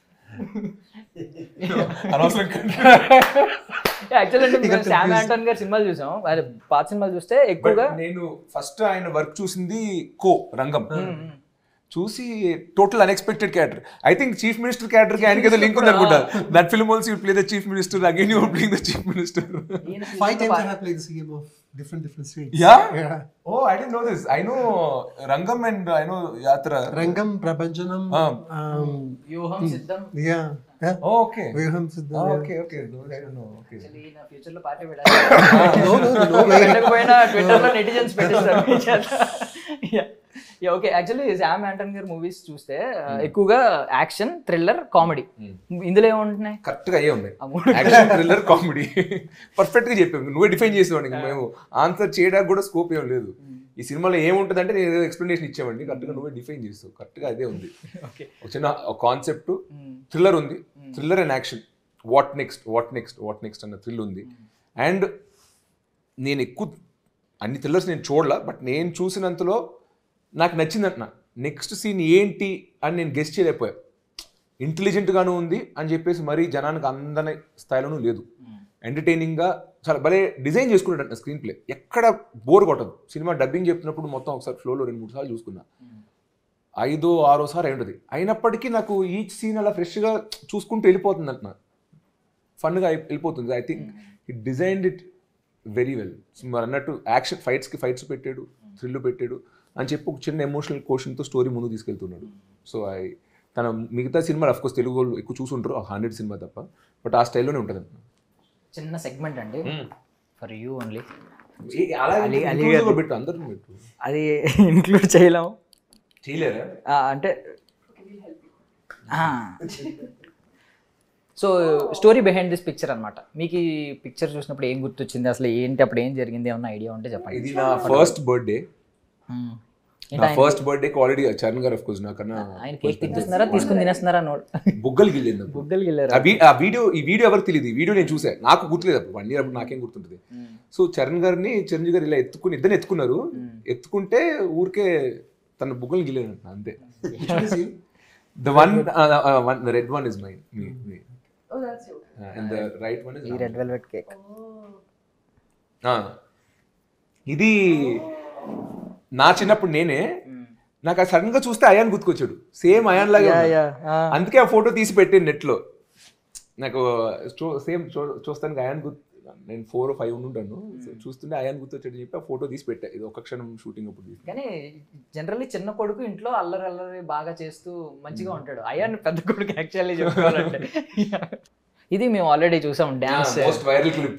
Speaker 2: అనవసరం
Speaker 1: యాక్చువల్ అంటే మేము శామ్ ఆంటన్ గారి సినిమాలు చూసాం ఆయన పాత సినిమాలు చూస్తే ఎక్కువగా
Speaker 2: But నేను ఫస్ట్ ఆయన వర్క్ చూసింది కో రంగం చూసి total unexpected character I think chief minister character కి ఆయనకి ఏదో లింక్ ఉంది అనుకుంటా that film also you play the chief minister again you playing the chief minister
Speaker 5: Five times I have played this game of different different states.
Speaker 2: Yeah
Speaker 5: Yeah.
Speaker 2: Oh I don't know this I know Rangam and I know Yatra
Speaker 5: Rangam, Prabhajanam.
Speaker 2: Ah.
Speaker 5: Um,
Speaker 1: Vyuham Siddham
Speaker 5: yeah. Yeah.
Speaker 2: Okay
Speaker 5: Vyuham Siddham. yeah.
Speaker 2: Okay okay okay
Speaker 1: future లో party పెట్టాలి
Speaker 5: No, no, no way.
Speaker 1: పెట్టకపోయినా Twitter లో netizens పెట్టేస్తారు okay actually Sam Anton గారి movies చూస్తే uh, ఎక్కువగా action thriller comedy ఇందులో ఏముంటున్నాయి
Speaker 2: కరెక్ట్ గా అయ్యే ఉన్నాయి
Speaker 1: ఆ మూడు
Speaker 2: యాక్షన్ థ్రిల్లర్ కామెడీ పర్ఫెక్ట్ గా చెప్పాము నువ్వే డిఫైన్ చేసేవాడి ఇంక మేము ఆన్సర్ చేయడానికి కూడా స్కోప్ ఏం లేదు ఈ సినిమాలో ఏముంటుందంటే నేను ఎక్స్ప్లెనేషన్ ఇచ్చేవాడిని కరెక్ట్ గా నువ్వే డిఫైన్ చేస్తావు కరెక్ట్ గా అదే ఉంది
Speaker 1: ఓకే
Speaker 2: ఒక చిన్న కాన్సెప్ట్ థ్రిల్లర్ ఉంది thriller and action what next what next what next అన్న థ్రిల్ ఉంది అండ్ నేను ఎక్కువ అన్ని థ్రిల్లర్స్ నేను చూడలా బట్ నేను చూసినంతలో నాకు నచ్చిందంటున్నా నెక్స్ట్ సీన్ ఏంటి అని నేను గెస్ట్ చేయలేకపోయా ఇంటెలిజెంట్గాను ఉంది అని చెప్పేసి మరీ జనానికి అందని స్థాయిలోనూ లేదు ఎంటర్టైనింగ్గా చాలా భలే డిజైన్ చేసుకున్నాడు స్క్రీన్ ప్లే ఎక్కడ బోర్ కొట్టదు సినిమా డబ్బింగ్ చెప్తున్నప్పుడు మొత్తం ఒకసారి ఫ్లోలో రెండు మూడు సార్లు చూసుకున్నా ఐదో ఆరో సార్ అయి ఉంటుంది అయినప్పటికీ నాకు ఈచ్ సీన్ అలా ఫ్రెష్గా చూసుకుంటూ వెళ్ళిపోతుంది అంటున్నా ఫన్గా వెళ్ళిపోతుంది I think it designed it very well మరి అన్నట్టు యాక్షన్ ఫైట్స్కి ఫైట్స్ పెట్టాడు థ్రిల్ పెట్టాడు అని చెప్పి ఒక చిన్న ఎమోషనల్ కోషన్తో స్టోరీ ముందు తీసుకెళ్తున్నాడు సో ఐ తన మిగతా సినిమాలు అఫ్కోర్స్ తెలుగు వాళ్ళు ఎక్కువ చూసుంటారు హండ్రెడ్ సినిమా తప్ప బట్ ఆ స్టైల్లోనే ఉంటుంది అంటున్నా
Speaker 1: చిన్న సెగ్మెంట్ అండి ఫర్ యూ ఓన్లీ
Speaker 2: అలాగే
Speaker 1: అలీ
Speaker 2: inclusive గా పెట్టు అందరిని పెట్టు
Speaker 1: అది ఇంక్లూడ్ చేయలేము
Speaker 2: చేయలేరా
Speaker 1: ఆ, అంటే so story behind this picture అన్నమాట మీకు ఈ పిక్చర్ చూసినప్పుడు ఏం గుర్తొచ్చింది అసలు ఏంటి అప్పుడు ఏం జరిగింది ఏమన్నా ఐడియా ఉంటే చెప్పండి
Speaker 2: ఇది నా ఫస్ట్ బర్త్డే
Speaker 1: Hmm.
Speaker 2: నా ఫస్ట్ బర్త్డేకి already Charan garu of course నాకన్నా
Speaker 1: ఆయన కేక్ తినేస్తున్నారా తీసుకుని తినేస్తున్నారా నోట్
Speaker 2: బుగ్గలు గిల్లింది అప్పుడు.
Speaker 1: బుగ్గలు వెళ్ళారు
Speaker 2: ఆ వీ- ఆ వీడియో ఈ వీడియో ఎవరికి తెలియదు ఈ వీడియో నేను చూసా నాకు గుర్తులేదు అప్పుడు వన్ ఇయర్ అప్పుడు నాకేం గుర్తుంటుంది సో చరణ్ గారిని చిరంజీవి గారు ఇలా ఎత్తుకుని ఇద్దరు ఎత్తుకున్నారు ఎత్తుకుంటే ఊరికే తన బుగ్గలు గిల్లాను అంతే the one one the red one is mine me me
Speaker 4: Oh, that's you.
Speaker 2: And the right one is
Speaker 1: ఈ రెడ్ వెల్వెట్ కేక్
Speaker 2: ఇది నా చిన్నప్పుడు నేనే నాకు ఆ సడన్ గా చూస్తే అయాన్ గుర్తుకొచ్చాడు సేమ్ అయాన్ లాగా
Speaker 1: Yeah,
Speaker 2: ఉన్నాడు.
Speaker 1: yeah. Ah.
Speaker 2: అందుకే ఆ ఫోటో తీసి పెట్టాను నెట్ లో నాకు సేమ్ చూస్తానికి అయాన్ గుర్తు నేను ఫోర్ ఫైవ్ ఉంటాను చూస్తుంటే అయాన్ గుర్తొచ్చాడు చెప్పి ఆ ఫోటో తీసి పెట్టా ఇది ఒక క్షణం షూటింగ్ అప్పుడు తీసి
Speaker 1: కానీ జనరల్లీ చిన్న కొడుకు ఇంట్లో అల్లరి అల్లరి బాగా చేస్తూ మంచిగా ఉంటాడు అయ్యాన్ని పెద్ద కొడుకు యాక్చువల్లీ చెప్పుకోవాలంటే ఇది మేము ఆల్రెడీ చూసాం dance
Speaker 2: most viral clip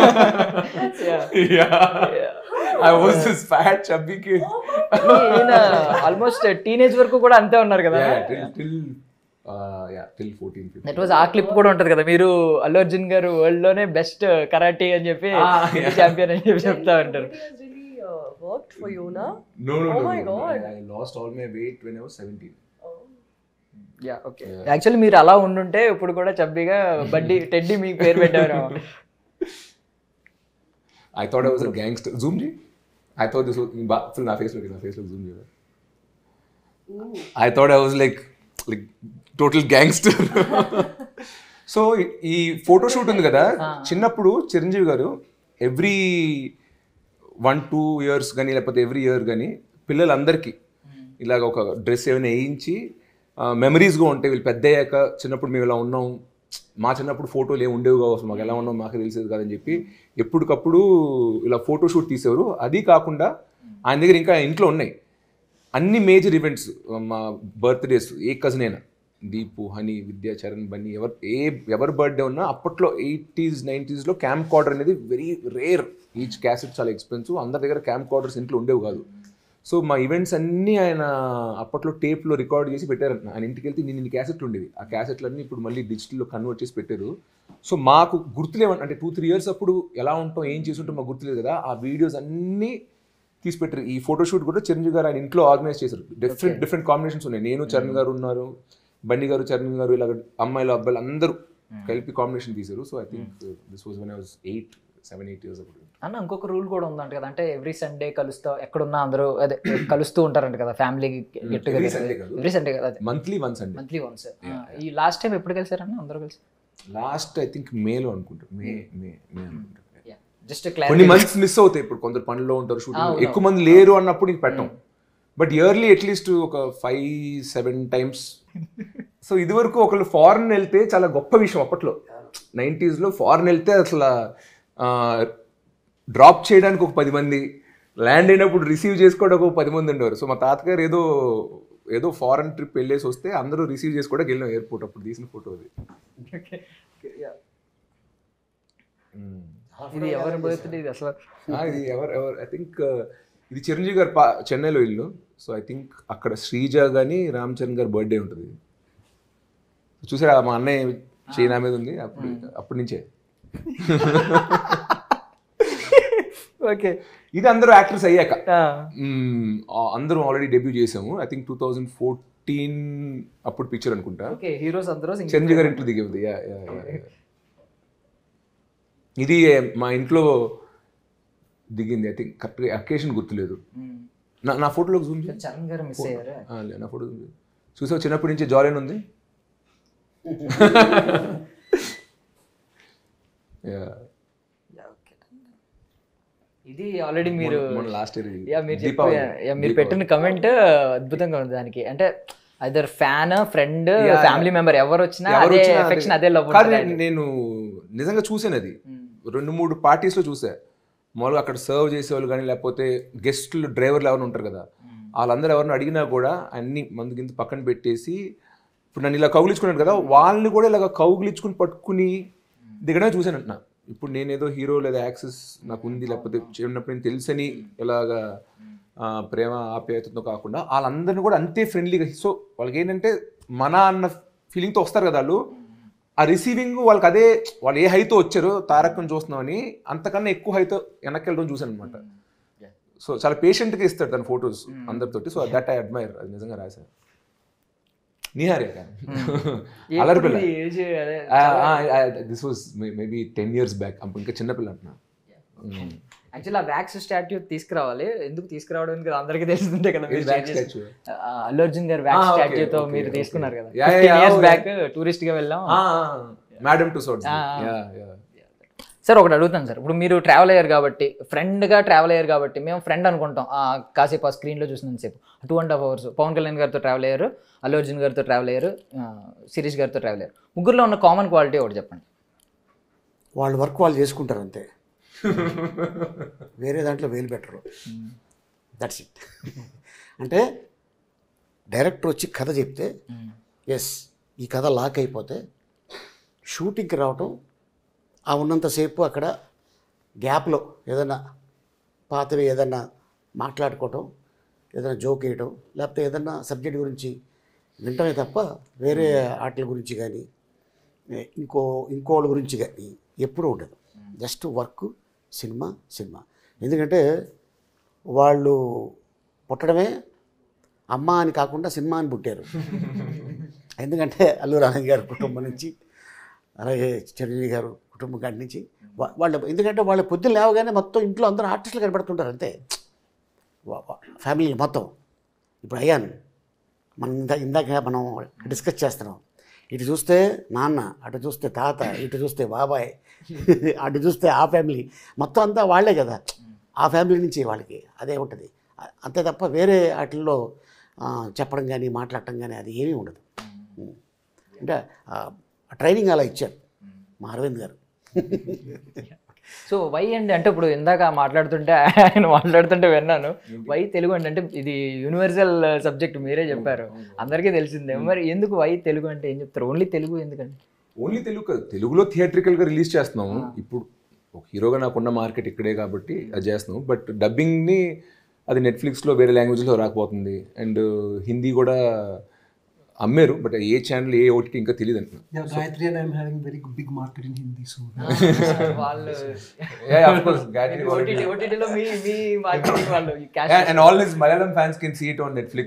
Speaker 2: I was this fat chubby kid
Speaker 1: ఈయన ఆల్మోస్ట్ టీనేజ్ వరకు కూడా అంతే ఉన్నారు కదా
Speaker 2: till till yeah till 14 15
Speaker 1: that was ఆ క్లిప్ కూడా ఉంటది కదా మీరు అల్లు అర్జున్ గారు వరల్డ్ లోనే బెస్ట్ కరాటే అని చెప్పి
Speaker 2: Ah, yeah.
Speaker 1: ఛాంపియన్ అని చెప్పి చెప్తా ఉంటారు
Speaker 4: It has really uh, worked for you, na?
Speaker 2: No, no,
Speaker 4: Oh
Speaker 2: no,
Speaker 4: my
Speaker 2: no, no.
Speaker 4: God.
Speaker 2: I, I lost all my weight when I was 17.
Speaker 1: Yeah okay actually మీరు అలా ఉండుంటే ఇప్పుడు కూడా చబ్బీగా బడ్డీ టెడ్డీ మీకు పేరు పెట్టారు
Speaker 2: I thought I was a gangster. Zoom ji? I thought this full నా ఫేస్లోకి నా ఫేస్లోకి జూమ్ చేయలేదు I thought I was like like total gangster so ఈ ఫోటో షూట్ ఉంది కదా చిన్నప్పుడు చిరంజీవి గారు ఎవ్రీ వన్ టూ ఇయర్స్ కానీ లేకపోతే ఎవ్రీ ఇయర్ కానీ పిల్లలందరికీ ఇలాగ ఒక డ్రెస్ ఏమైనా వేయించి మెమరీస్గా ఉంటాయి వీళ్ళు పెద్ద అయ్యాక చిన్నప్పుడు మేము ఇలా ఉన్నాం మా చిన్నప్పుడు ఫోటోలు ఏమి ఉండేవి కావచ్చు మాకు ఎలా ఉన్నాం మాకు తెలిసేది కాదని చెప్పి ఎప్పటికప్పుడు ఇలా ఫోటో షూట్ తీసేవారు అది కాకుండా ఆయన దగ్గర ఇంకా ఇంట్లో ఉన్నాయి అన్ని మేజర్ ఈవెంట్స్ మా బర్త్డేస్ ఏ కజిన్ అయినా దీపు హనీ విద్యా చరణ్ బన్నీ ఎవరు ఏ ఎవరి బర్త్డే ఉన్నా అప్పట్లో ఎయిటీస్ నైంటీస్లో క్యాంప్ కార్డర్ అనేది వెరీ రేర్ ఈచ్ క్యాసెట్ చాలా ఎక్స్పెన్సివ్ అందరి దగ్గర క్యాంప్ కార్డర్స్ ఇంట్లో ఉండేవి కాదు సో మా ఈవెంట్స్ అన్నీ ఆయన అప్పట్లో టేప్లో రికార్డ్ చేసి పెట్టారు ఆయన ఇంటికి వెళ్తే నిన్న క్యాసెట్లు ఉండేవి ఆ క్యాసెట్లన్నీ ఇప్పుడు మళ్ళీ డిజిటల్లో కన్వర్ట్ చేసి పెట్టారు సో మాకు గుర్తులేవు అంటే టూ త్రీ ఇయర్స్ అప్పుడు ఎలా ఉంటాం ఏం చేసి ఉంటాం మాకు గుర్తులేదు కదా ఆ వీడియోస్ అన్నీ తీసి పెట్టారు ఈ ఫోటోషూట్ కూడా చిరంజీవి గారు ఆయన ఇంట్లో ఆర్గనైజ్ చేశారు డిఫరెంట్ డిఫరెంట్ కాంబినేషన్స్ ఉన్నాయి నేను చరణ్ గారు ఉన్నారు బండి గారు చరణ్ గారు ఇలా అమ్మాయిలు అబ్బాయిలు అందరూ కలిపి కాంబినేషన్ తీశారు so I think this was one I was eight seven eight years అప్పుడు
Speaker 1: అన్న ఇంకొక రూల్ కూడా ఉందంట కదా అంటే ఎవ్రీ సండే కలుస్తా ఎక్కడున్నా అందరూ అదే కలుస్తూ ఉంటారంట కదా family get
Speaker 2: Every
Speaker 1: together
Speaker 2: Sunday కాదు.
Speaker 1: ఎవ్రీ సండే కదా అదే
Speaker 2: మంత్లీ వన్స్ అండి
Speaker 1: మంత్లీ వన్స్ ఈ లాస్ట్ టైం ఎప్పుడు కలిసారన్న అందరూ కలిసి
Speaker 2: లాస్ట్ ఐ థింక్ మేలో అనుకుంటా మే మే మే అనుకుంటా
Speaker 1: జస్ట్
Speaker 2: కొన్ని
Speaker 1: క్లారిటీ
Speaker 2: మంత్స్ మిస్ అవుతాయి ఇప్పుడు కొందరు పనిలో ఉంటారు షూటింగ్ ఎక్కువ మంది లేరు అన్నప్పుడు ఇంక పెట్టం బట్ ఇయర్లీ అట్లీస్ట్ ఒక ఫైవ్ సెవెన్ టైమ్స్ సో ఇది వరకు ఒకళ్ళు ఫారెన్ వెళ్తే చాలా గొప్ప విషయం అప్పట్లో 90s లో ఫారెన్ వెళ్తే అసలు డ్రాప్ చేయడానికి ఒక పది మంది ల్యాండ్ అయినప్పుడు రిసీవ్ చేసుకోవడానికి ఒక పది మంది ఉండేవారు సో మా తాతగారు ఏదో ఏదో ఫారెన్ ట్రిప్ వెళ్ళేసి వస్తే అందరూ రిసీవ్ చేసుకోవడానికి వెళ్ళాం ఎయిర్పోర్ట్ అప్పుడు తీసిన ఫోటో అది
Speaker 1: ఇది ఎవరి బర్త్డే ఇది అసలు
Speaker 2: ఆ, ఇది ఎవరు ఎవరు ఐ థింక్ ఇది చిరంజీవి గారు పా చెన్నైలో ఇల్లు సో ఐ థింక్ అక్కడ శ్రీజ కానీ రామ్ చరణ్ గారి బర్త్డే ఉంటుంది చూసారా మా అన్నయ్య చైనా మీద ఉంది అప్పుడు అప్పటి నుంచే
Speaker 1: ఓకే
Speaker 2: ఇది అందరూ యాక్టర్స్ అయ్యాక మ్మ్, ఆ, అందరూ ఆల్రెడీ డెబ్యూ చేసాము I think two thousand fourteen అప్పుడు పిక్చర్ అనుకుంటా
Speaker 1: ఓకే హీరోస్ అందరూ సింగిల్
Speaker 2: చిరంజీవి గారి ఇంట్లో దిగేది యా యా యా ఇది మా ఇంట్లో దిగింది ఐ థింక్ కరెక్ట్గా అకేషన్ గుర్తులేదు నా నా ఫోటోలోకి జూమ్ చేయి
Speaker 1: చరణ్ గారు మిస్ అయ్యారు
Speaker 2: ఆ, లే, నా ఫోటో ఉంది. చూసావు చిన్నప్పటి నుంచి జాలీన్ ఉంది Yeah.
Speaker 1: ఇది ఆల్రెడీ మీరు
Speaker 2: మొన్న లాస్ట్ ఇయర్
Speaker 1: యా మీరు చెప్పి యా, మీరు పెట్టిన కమెంట్ అద్భుతంగా ఉంది దానికి అంటే other fan friend family member ఎవరు వచ్చినా అదే ఎఫెక్షన్ అదే లవ్
Speaker 2: కాదు నేను- నేను నిజంగా చూసాను అది రెండు మూడు parties లో చూసా మామూలుగా అక్కడ సర్వ్ చేసేవాళ్ళు కానీ లేకపోతే గెస్ట్లు డ్రైవర్లు ఎవరైనా ఉంటారు కదా వాళ్ళందరూ ఎవరిని అడిగినా కూడా అన్ని మందు కింద పక్కన పెట్టేసి ఇప్పుడు నన్ను ఇలా కౌగిలించుకున్నాను కదా వాళ్ళని కూడా ఇలాగ కౌగిలించుకుని పట్టుకుని దిగడమే చూశాను అంటున్నా ఇప్పుడు నేనేదో హీరో లేదా యాక్సెస్ నాకు ఉంది లేకపోతే చిన్నప్పుడు నేను తెలుసని ఇలాగా ఆ, ప్రేమ ఆప్యాయతతో కాకుండా వాళ్ళందరినీ కూడా అంతే ఫ్రెండ్లీగా సో వాళ్ళకి ఏంటంటే మన అన్న ఫీలింగ్తో వస్తారు కదా వాళ్ళు ఆ రిసీవింగ్ వాళ్ళకి అదే వాళ్ళు ఏ హైతో వచ్చారో తారకం చూస్తున్నామని అంతకన్నా ఎక్కువ హైతో వెనక్కి వెళ్ళడం చూశాను అనమాట సో చాలా పేషెంట్గా ఇస్తాడు తన ఫొటోస్ అందరితోటి సో దట్ ఐ అడ్మైర్ అది నిజంగా రాశారు నిహారే అలరి పిల్ల
Speaker 1: ఏజ్ అదే
Speaker 2: this was maybe ten years back అప్పుడు ఇంకా చిన్నపిల్ల అంటున్నా
Speaker 1: యాక్చువల్లీ ఆ వ్యాక్స్ స్టాట్యూ తీసుకురావాలి ఎందుకు తీసుకురావడానికి అందరికీ తెలుస్తుంటే కదా మీరు
Speaker 2: wax
Speaker 1: చేసి-
Speaker 2: statue?
Speaker 1: ఆ, Allu Arjun garu wax
Speaker 2: Ah, okay,
Speaker 1: స్టాట్యూతో
Speaker 2: okay,
Speaker 1: మీరు
Speaker 2: okay.
Speaker 1: తీసుకున్నారు కదా
Speaker 2: Yeah, yeah,
Speaker 1: years
Speaker 2: yeah.
Speaker 1: Back tourist గా వెళ్ళాం
Speaker 2: Madame Tussauds
Speaker 1: Ah, ah.
Speaker 2: Yeah yeah
Speaker 1: sir ఒకటి అడుగుతాను సార్ ఇప్పుడు మీరు ట్రావెల్ అయ్యారు కాబట్టి ఫ్రెండ్గా ట్రావెల్ అయ్యారు కాబట్టి మేము ఫ్రెండ్ అనుకుంటాం ఆ, కాసేపు ఆ స్క్రీన్లో చూసినంతసేపు two and half hours Pawan Kalyan గారితో ట్రావెల్ అయ్యారు అల్లు అర్జున్ గారితో ట్రావెల్ అయ్యారు ఆ, శిరీష్ గారితో ట్రావెల్ అయ్యారు ముగ్గురులో ఉన్న కామన్ క్వాలిటీ ఒకటి చెప్పండి
Speaker 3: వాళ్ళ వర్క్ వాళ్ళు చేసుకుంటారు అంతే వేరే దాంట్లో వేలు పెట్టరు దట్స్ ఇట్ అంటే డైరెక్టర్ వచ్చి కథ చెప్తే ఎస్ ఈ కథ లాక్ అయిపోతే షూటింగ్కి రావటం ఆ ఉన్నంతసేపు అక్కడ గ్యాప్లో ఏదైనా పాతవి ఏదన్నా మాట్లాడుకోవటం ఏదైనా జోక్ వేయటం లేకపోతే ఏదన్నా సబ్జెక్ట్ గురించి వింటమే తప్ప వేరే ఆటల గురించి కానీ ఇంకో ఇంకోళ్ళ గురించి కానీ ఎప్పుడూ ఉండదు జస్ట్ వర్క్ సినిమా సినిమా ఎందుకంటే వాళ్ళు పుట్టడమే అమ్మ అని కాకుండా సినిమా అని పుట్టారు ఎందుకంటే అల్లు రామయ్య గారి కుటుంబం నుంచి అలాగే చిరంజీవి గారు కుటుంబం కాడి నుంచి వా- వాళ్ళ ఎందుకంటే వాళ్ళ పొద్దున్న లేవగానే మొత్తం ఇంట్లో అందరూ ఆర్టిస్టులు కనబడుతుంటారు అంతే ఫ్యామిలీ మొత్తం ఇప్పుడు అయ్యాను మనం ఇందా ఇందాక మనం డిస్కస్ చేస్తున్నాం ఇటు చూస్తే నాన్న అటు చూస్తే తాత ఇటు చూస్తే బాబాయ్ అటు చూస్తే ఆ ఫ్యామిలీ మొత్తం అంతా వాళ్ళే కదా ఆ ఫ్యామిలీ నుంచి వాళ్ళకి అదే ఉంటుంది అ- అంతే తప్ప వేరే వాటిల్లో ఆ, చెప్పడం కానీ మాట్లాడటం కానీ అది ఏమీ ఉండదు అంటే ఆ, ట్రైనింగ్ అలా ఇచ్చారు మా అరవింద్ గారు
Speaker 1: సో వై అండి అంటే ఇప్పుడు ఇందాక మాట్లాడుతుంటే ఆయన మాట్లాడుతుంటే విన్నాను వై తెలుగు అండి అంటే ఇది యూనివర్సల్ సబ్జెక్ట్ మీరే చెప్పారు అందరికీ తెలిసిందే మరి ఎందుకు వై తెలుగు అంటే ఏం చెప్తారు ఓన్లీ తెలుగు ఎందుకండి
Speaker 2: ఓన్లీ తెలుగు కాదు తెలుగులో థియేట్రికల్ గా రిలీజ్ చేస్తున్నాము ఇప్పుడు ఒక హీరోగా నాకున్న మార్కెట్ ఇక్కడే కాబట్టి అది చేస్తున్నాం బట్ డబ్బింగ్ని అది నెట్ఫ్లిక్స్లో వేరే లాంగ్వేజ్లో రాకపోతుంది అండ్ హిందీ కూడా అమ్మారు బట్ ఏ ఛానల్ ఏ ఓటీటీ ఇంకా తెలియదు అంటున్నా
Speaker 5: Yeah, Gayatri and I am having very big market in Hindi, so
Speaker 1: వాళ్ళు
Speaker 2: వాళ్ళు
Speaker 1: ఓటీటీలో మీ మీ మార్కెటింగ్ వాళ్ళు ఈ cash
Speaker 2: and all his Malayalam fans can see it on Netflix.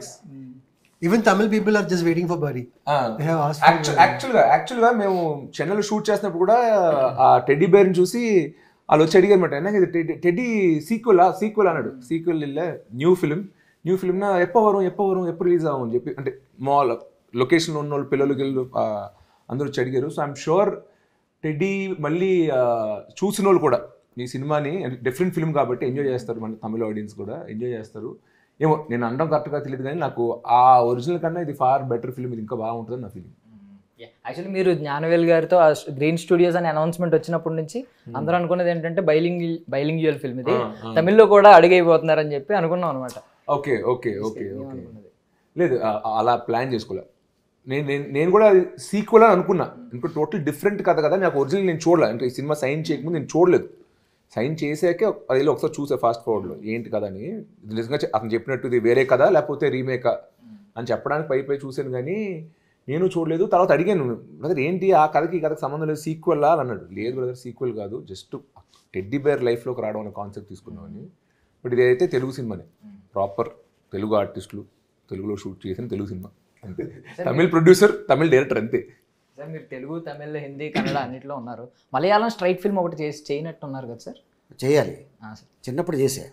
Speaker 5: even Tamil people are just waiting for Bari. They have asked for
Speaker 2: actual యాక్చువల్గా యాక్చువల్గా మేము చెన్నైలో shoot చేసినప్పుడు కూడా ఆ టెడ్డీ బేర్ని చూసి వాళ్ళు వచ్చి అడిగారు అనమాట எனக்கு இது டெடி டெடி சீக்குவலா சீக்குவல் అన్నాడు సీక్వెల్ இல்லை న్యూ ఫిలిం న్యూ ఫిలింనా ఎప్పో వరం ఎప్పో వరం ఎప్పుడు రిలీజ్ అవ్వం అని చెప్పి అంటే మాల్ లొకేషన్లో ఉన్న వాళ్ళు పిల్లలు గిల్లు ఆ, అందరూ వచ్చి అడిగారు సో ఐఎమ్ షూర్ టెడ్డీ మళ్ళీ ఆ, చూసిన వాళ్ళు కూడా ఈ సినిమాని డిఫరెంట్ ఫిల్మ్ కాబట్టి ఎంజాయ్ చేస్తారు మన తమిళ ఆడియన్స్ కూడా ఎంజాయ్ చేస్తారు ఏమో నేను అనడం కరెక్ట్గా తెలియదు కానీ నాకు ఆ ఒరిజినల్ కన్నా ఇది ఫార్ బెటర్ ఫిల్మ్ ఇది ఇంకా బాగుంటుంది నా ఫీలింగ్
Speaker 1: యాక్చువల్లీ మీరు జ్ఞానవేల్ గారితో ఆ గ్రీన్ స్టూడియోస్ అని అనౌన్స్మెంట్ వచ్చినప్పటి నుంచి అందరూ అనుకున్నది ఏంటంటే బైలింగ్ బైలింగ్యువల్ ఫిల్మ్ ఇది తమిళ్లో కూడా అడుగైపోతున్నారని చెప్పి అనుకున్నాం అనమాట
Speaker 2: ఓకే ఓకే ఓకే ఓకే లేదు ఆ- ఆ- అలా ప్లాన్ చేసుకోలే నేను నేను నేను కూడా సీక్వల్ అని అనుకున్నా ఇంకా టోటల్ డిఫరెంట్ కథ కదా నాకు ఒరిజినల్ నేను చూడలే అంటే ఈ సినిమా సైన్ చేయకముందు నేను చూడలేదు సైన్ చేసాకే అది ఒకసారి చూసా ఫాస్ట్ ఫార్వర్డ్లో ఏంటి కదా అని ఇది నిజంగా చె- అతను చెప్పినట్టు ఇది వేరే కథ లేకపోతే రీమేకా అని చెప్పడానికి పై పై చూశాను కానీ నేను చూడలేదు తర్వాత అడిగాను బ్రదర్ ఏంటి ఆ కథకి ఈ కథకి సంబంధం లేదు సీక్వెల్ అని అన్నాడు లేదు బ్రదర్ సీక్వెల్ కాదు జస్ట్ టెడ్డీ బేర్ లైఫ్లోకి రావడం అనే కాన్సెప్ట్ తీసుకున్నామని బట్ ఇదైతే తెలుగు సినిమానే ప్రాపర్ తెలుగు ఆర్టిస్టులు తెలుగులో షూట్ చేసిన తెలుగు సినిమా అంతే తమిళ్ ప్రొడ్యూసర్ తమిళ్ డైరెక్టర్ అంతే
Speaker 1: సార్ మీరు తెలుగు తమిళ్ హిందీ కన్నడ అన్నిట్లో ఉన్నారు మలయాళం స్ట్రైట్ ఫిల్మ్ ఒకటి చేసి చేయనట్టు ఉన్నారు కదా సార్
Speaker 3: చేయాలి
Speaker 1: ఆ, సార్
Speaker 3: చిన్నప్పుడు చేసా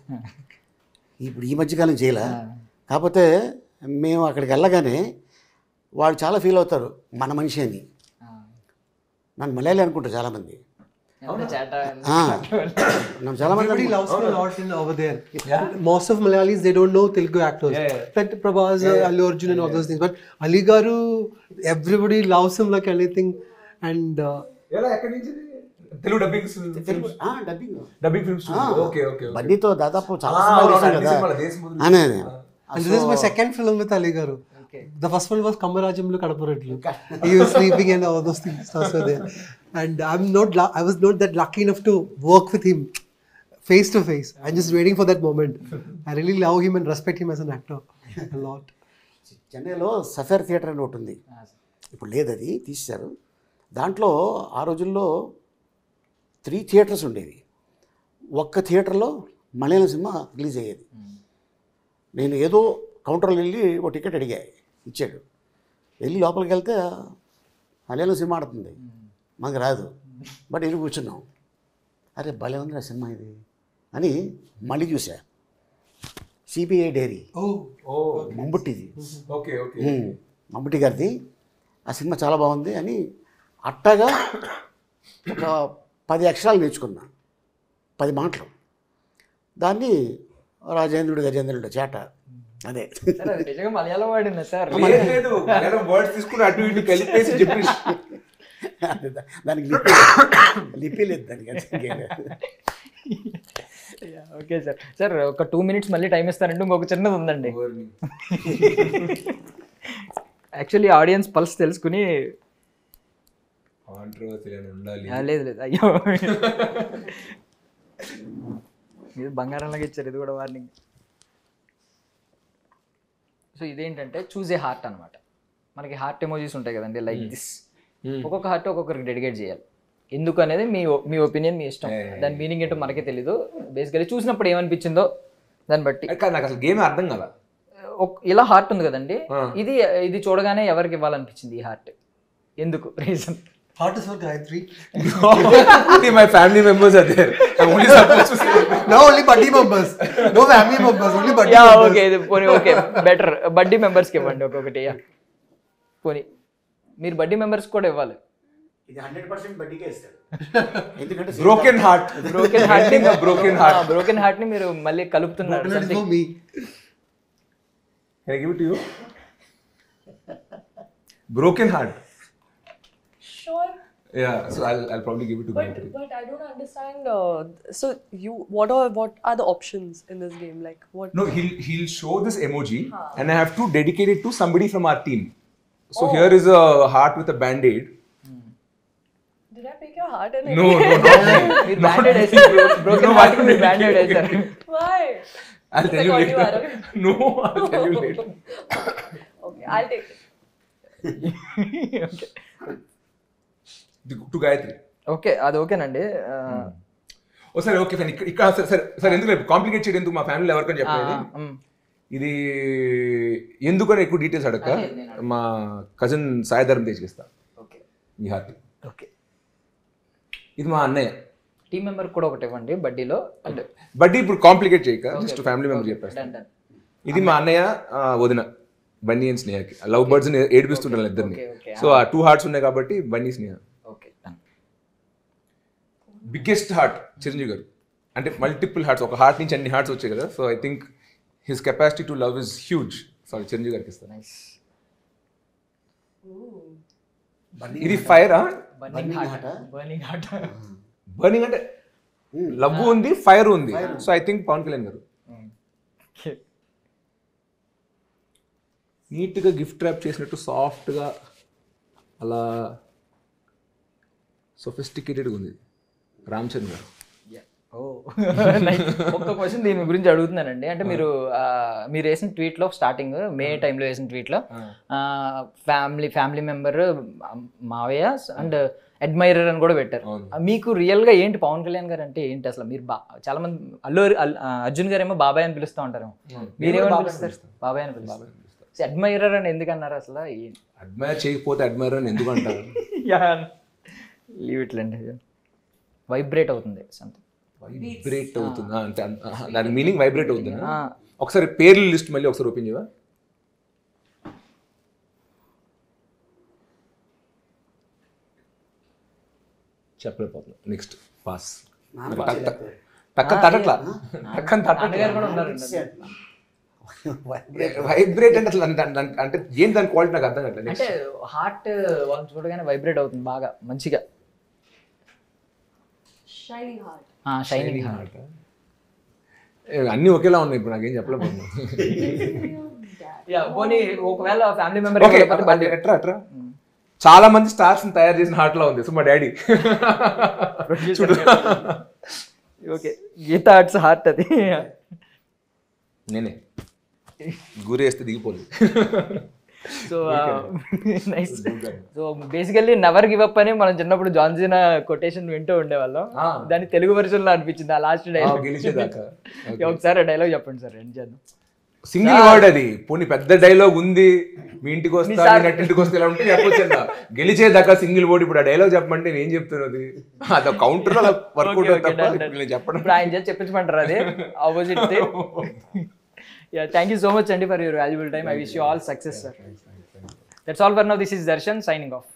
Speaker 3: ఇప్పుడు ఈ మధ్యకాలం చేయలే కాకపోతే మేము అక్కడికి వెళ్ళగానే వాళ్ళు చాలా ఫీల్ అవుతారు మన మనిషి అని
Speaker 1: ఆ.
Speaker 3: నన్ను మలయాళీ అనుకుంటారు చాలామంది
Speaker 1: ఎంత చేట
Speaker 3: ఆ, నన్ను చాలామంది
Speaker 5: Everybody loves me a lot in over there. Most of Malayalis they don't know Telugu actors. Like Prabhas, uh, Allu Arjun, and all those things. But Ali Garu, everybody loves him like anything. And uh,
Speaker 2: ఎలా ఎక్కడి నుంచి Telugu dubbing
Speaker 3: Telugu- ఆ, dubbing
Speaker 2: dubbing films okay okay
Speaker 3: బన్నీతో దాదాపు చాలా
Speaker 2: ఆ,
Speaker 3: సినిమాలు
Speaker 2: అవును,
Speaker 3: చేశాం
Speaker 2: అన్ని
Speaker 3: కదా
Speaker 2: సినిమాలు, దేశం మొదలు
Speaker 3: అనే అనే.
Speaker 5: and this is my second film with Ali Garu. The first one was Kamarajamlu Kadapuratlu. He was sleeping and all those things stuff were there. And I'm not, lu- I was not that lucky enough to work with him face to face. I'm just waiting for that moment. I really love him and respect him as an actor a lot.
Speaker 3: చెన్నైలో సఫేర్ theatre అని ఒకటి ఉంది ఇప్పుడు లేదు అది తీశారు దాంట్లో ఆ రోజుల్లో త్రీ థియేటర్స్ ఉండేవి ఒక్క థియేటర్లో మలయాళం సినిమా రిలీజ్ అయ్యేది నేను ఏదో కౌంటర్లో వెళ్ళి ఒక టికెట్ అడిగా ఇచ్చాడు వెళ్ళి లోపలికి వెళ్తే మలయాళం సినిమా ఆడుతుంది మాకు రాదు బట్ వెళ్ళి కూర్చున్నాం అరే భలే ఉంది ఆ సినిమా ఇది అని మళ్ళీ చూసా సిబిఐ డైరీ
Speaker 5: Oh,
Speaker 2: ఓ
Speaker 3: మంబుట్టిది
Speaker 2: ఓకే ఓకే
Speaker 3: ఉమ్, మమ్ముట్టి గారిది ఆ సినిమా చాలా బాగుంది అని అట్టగా ఒక పది అక్షరాలు నేర్చుకున్నా పది మాటలు దాన్ని రాజేంద్రుడు గజేంద్రుడు చేట అదే
Speaker 1: సార్ అది నిజంగా మలయాళం వాడినా సార్
Speaker 2: లేదు లేదు మలయాళం వర్డ్స్ తీసుకుని అటు ఇటు కలిపేసి చెప్పి
Speaker 3: అదే దా- దానికి లిపి లిపి లేదు దానికి అంతే ఇంకేం లేదు.
Speaker 1: ఓకే సార్ సార్ ఒక టూ మినిట్స్ మళ్ళీ టైం ఇస్తానంటే ఇంకొక చిన్నది ఉందండి యాక్చువల్లీ ఆడియన్స్ పల్స్ తెలుసుకుని
Speaker 2: కాంట్రవర్సీ ఉండాలి
Speaker 1: ఆ, లేదు లేదు అయ్యో మీరు బంగారంలాగా ఇచ్చారు ఇది కూడా వార్నింగ్ సో ఇదేంటంటే చూసే హార్ట్ అన్నమాట మనకి హార్ట్ ఎమోజీస్ ఉంటాయి కదండి లైక్ దిస్ ఒక్కొక్క హార్ట్ ఒక్కొక్కరికి డెడికేట్ చేయాలి ఎందుకు అనేది మీ ఒ- మీ ఒపీనియన్ మీ ఇష్టం దాని మీనింగ్ ఏంటో మనకే తెలీదు బేసికలీ చూసినప్పుడు ఏమనిపించిందో దాన్ని బట్టి
Speaker 2: కాదు నాకు అసలు గేమ్ అర్థం కదా
Speaker 1: ఒక- ఇలా హార్ట్ ఉంది కదండి ఇది ఇది చూడగానే ఎవరికి ఇవ్వాలనిపించింది ఈ హార్ట్ ఎందుకు reason
Speaker 5: heart is for Gayatri.
Speaker 2: My family members అదే only suppose
Speaker 5: now only buddy members. No family members, only buddy
Speaker 1: yeah
Speaker 5: members.
Speaker 1: Okay ఇది పోనీ ఓకే బెటర్ బడ్డీ మెంబర్స్కి ఇవ్వండి ఒక్కొక్కటి యా పోనీ మీరు బడ్డీ మెంబర్స్ కూడా ఇవ్వాలి
Speaker 3: ఇది హండ్రెడ్ పర్సెంట్ బడ్డీకే ఇస్తాడు ఎందుకంటే
Speaker 2: బ్రోకెన్ హార్ట్
Speaker 1: బ్రోకెన్ హార్ట్ ని
Speaker 2: బ్రోకెన్ హార్ట్
Speaker 1: బ్రోకెన్ హార్ట్ ని మీరు మళ్ళీ కలుపుతున్నారు
Speaker 5: That is
Speaker 1: something.
Speaker 5: for me.
Speaker 2: Can I give it to you? Broken heart.
Speaker 4: Sure.
Speaker 2: Yeah, so I'll, I'll probably give it to
Speaker 4: But
Speaker 2: Gayatri.
Speaker 4: but I don't understand. Uh, so you what are what are the options in this game? Like what?
Speaker 2: No, he'll he'll show this emoji, and I have to dedicate it to somebody from our team. So here is a heart with a band-aid.
Speaker 4: Did I pick your heart and
Speaker 2: No, no, no.
Speaker 1: మీరు bandaid వేసారు broken heart కి మీరు bandaid వేసారు
Speaker 4: Why?
Speaker 2: I'll tell you
Speaker 4: Because you
Speaker 2: later.
Speaker 4: are
Speaker 2: No, I'll tell you later.
Speaker 4: Okay, I'll take it.
Speaker 2: To- To Gayatri.
Speaker 1: Okay అది ఓకేనండి ఆ,
Speaker 2: ఓ సరే okay fine ఇక్కడ ఇక్కడ సరే సరే సరే ఎందుకు కాంప్లికేట్ చేయడం ఎందుకు మా ఫ్యామిలీలో ఎవరికని చెప్పలేదు
Speaker 1: మ్.
Speaker 2: ఇది ఎందుకని ఎక్కువ డీటెయిల్స్ అడగక మా కజిన్ సాయిధరం తెచ్చిస్తా
Speaker 1: ఓకే
Speaker 2: ఈ హార్ట్
Speaker 1: ఓకే
Speaker 2: ఇది మా అన్నయ్య
Speaker 1: టీం మెంబర్ కూడా ఒకటి ఇవ్వండి బడ్డీలో అంటే
Speaker 2: బట్ ఇప్పుడు కాంప్లికేట్ చేయక జస్ట్ ఫ్యామిలీ మెంబర్ చెప్పేస్తా
Speaker 1: డన్ డన్
Speaker 2: ఇది మా అన్నయ్య ఆ, వదిన బన్నీ అండ్ స్నేహకి లవ్ బర్డ్స్ ఏడిపిస్తుంటాను ఇద్దరిని
Speaker 1: Okay, okay.
Speaker 2: సో ఆ టూ హార్ట్స్ ఉన్నాయి కాబట్టి Bunny Sneha
Speaker 1: okay done
Speaker 2: biggest heart Chiranjeevi గారు అంటే మల్టిపుల్ హార్ట్స్ ఒక హార్ట్ నుంచి అన్ని హార్ట్స్ వచ్చాయి కదా so I think his capacity to love is huge sorry Chiranjeevi గారికి ఇస్తాను
Speaker 1: నైస్
Speaker 2: ఇది fire
Speaker 1: burning heart burning heart
Speaker 2: burning అంటే లవ్ ఉంది ఫైర్ ఉంది so I think Pavan Kalyan గారు నీట్గా గిఫ్ట్ ర్యాప్ చేసినట్టు సాఫ్ట్గా అలా సొఫిస్టికేటెడ్గా ఉంది రామ్ చరణ్ గారు
Speaker 1: ఓ ఒక్క క్వశ్చన్ దీని గురించి అడుగుతున్నానండి అంటే మీరు ఆ, మీరు వేసిన ట్వీట్లో స్టార్టింగ్ మే టైంలో వేసిన ట్వీట్లో ఫ్యామిలీ ఫ్యామిలీ మెంబర్ మావయ్య అండ్ అడ్మైరర్ అని కూడా పెట్టారు మీకు రియల్ గా ఏంటి పవన్ కళ్యాణ్ గారు అంటే ఏంటి అసలు మీరు బా చాలా మంది అల్లు అల్- ఆ, అర్జున్ గారు ఏమో బాబాయ్ అని పిలుస్తూ ఉంటారు మీరేమని పిలుస్తారు బాబాయ్ అని పిలుస్తారు అడ్మైరర్ అని ఎందుకు అన్నారు అసలు
Speaker 2: అడ్మైర్ చేయకపోతే అడ్మైర్ అని ఎందుకు అంటారు
Speaker 1: లీవ్ ఇట్లండి వైబ్రేట్ అవుతుంది సంథింగ్
Speaker 2: వైబ్రేట్ అవుతుందా అంటే అన్- ఆహా, దాని మీనింగ్ వైబ్రేట్ అవుతుందా ఒకసారి పేర్ల లిస్ట్ మళ్ళీ ఒకసారి ఓపెన్ చేయవా చెప్పలేకపోతున్నా నెక్స్ట్ పాస్ పక్కన తట్టట్లా పక్కన తట్టట్లా
Speaker 1: నాన్నగారు కూడా ఉన్నారండి
Speaker 2: వైబ్రేట్ అంటే అసలు అంటే- అంటే- అంటే ఏంటి దాని క్వాలిటీ నాకు అర్థం కావట్లేదు
Speaker 1: అంటే హార్ట్ వాళ్ళని చూడగానే వైబ్రేట్ అవుతుంది బాగా మంచిగా
Speaker 4: Shining heart.
Speaker 1: షైనింగ్ హార్ట్
Speaker 2: అన్ని ఒకేలా ఉన్నాయి ఇప్పుడు నాకేం చెప్పలేకపోతున్నా
Speaker 1: పోనీ ఒకవేళ ఫ్యామిలీ మెంబర్
Speaker 2: ఓకే ఎట్రా ఎట్రా చాలా మంది స్టార్స్ తయారు చేసిన హార్ట్ లో ఉంది సో మా daddy
Speaker 1: okay Geetha Arts heart అది
Speaker 2: నేనే గురేస్తే దిగిపోలేదు
Speaker 1: so nice so basically never give up అని మనం చిన్నప్పుడు జాన్సీనా కొటేషన్ వింటూ ఉండేవాళ్ళం దాని తెలుగు వెర్షన్ లో అనిపించింది ఆ లాస్ట్ డైలాగ్
Speaker 2: గెలిచేదాకా
Speaker 1: ఒకసారి డైలాగ్ చెప్పండి సార్ ఏం చేద్దాం
Speaker 2: సింగిల్ వర్డ్ అది పోనీ పెద్ద డైలాగ్ ఉంది మీ ఇంటికి వస్తా మీ ఇంటికి వస్తే ఇలా ఉంటే చెప్పొచ్చు గెలిచేదాకా సింగిల్ వర్డ్ ఇప్పుడు ఆ డైలాగ్ చెప్పమంటే నేను ఏం చెప్తాను అది అది కౌంటర్ అలా వర్కౌట్ తప్ప ఇప్పుడు నేను చెప్పడం
Speaker 1: ఇప్పుడు ఆయన చేసి చెప్పించమంటారు అది opposite yeah thank you so much అండి for your valuable time I wish you all success sir that's all for now this is Darshan signing of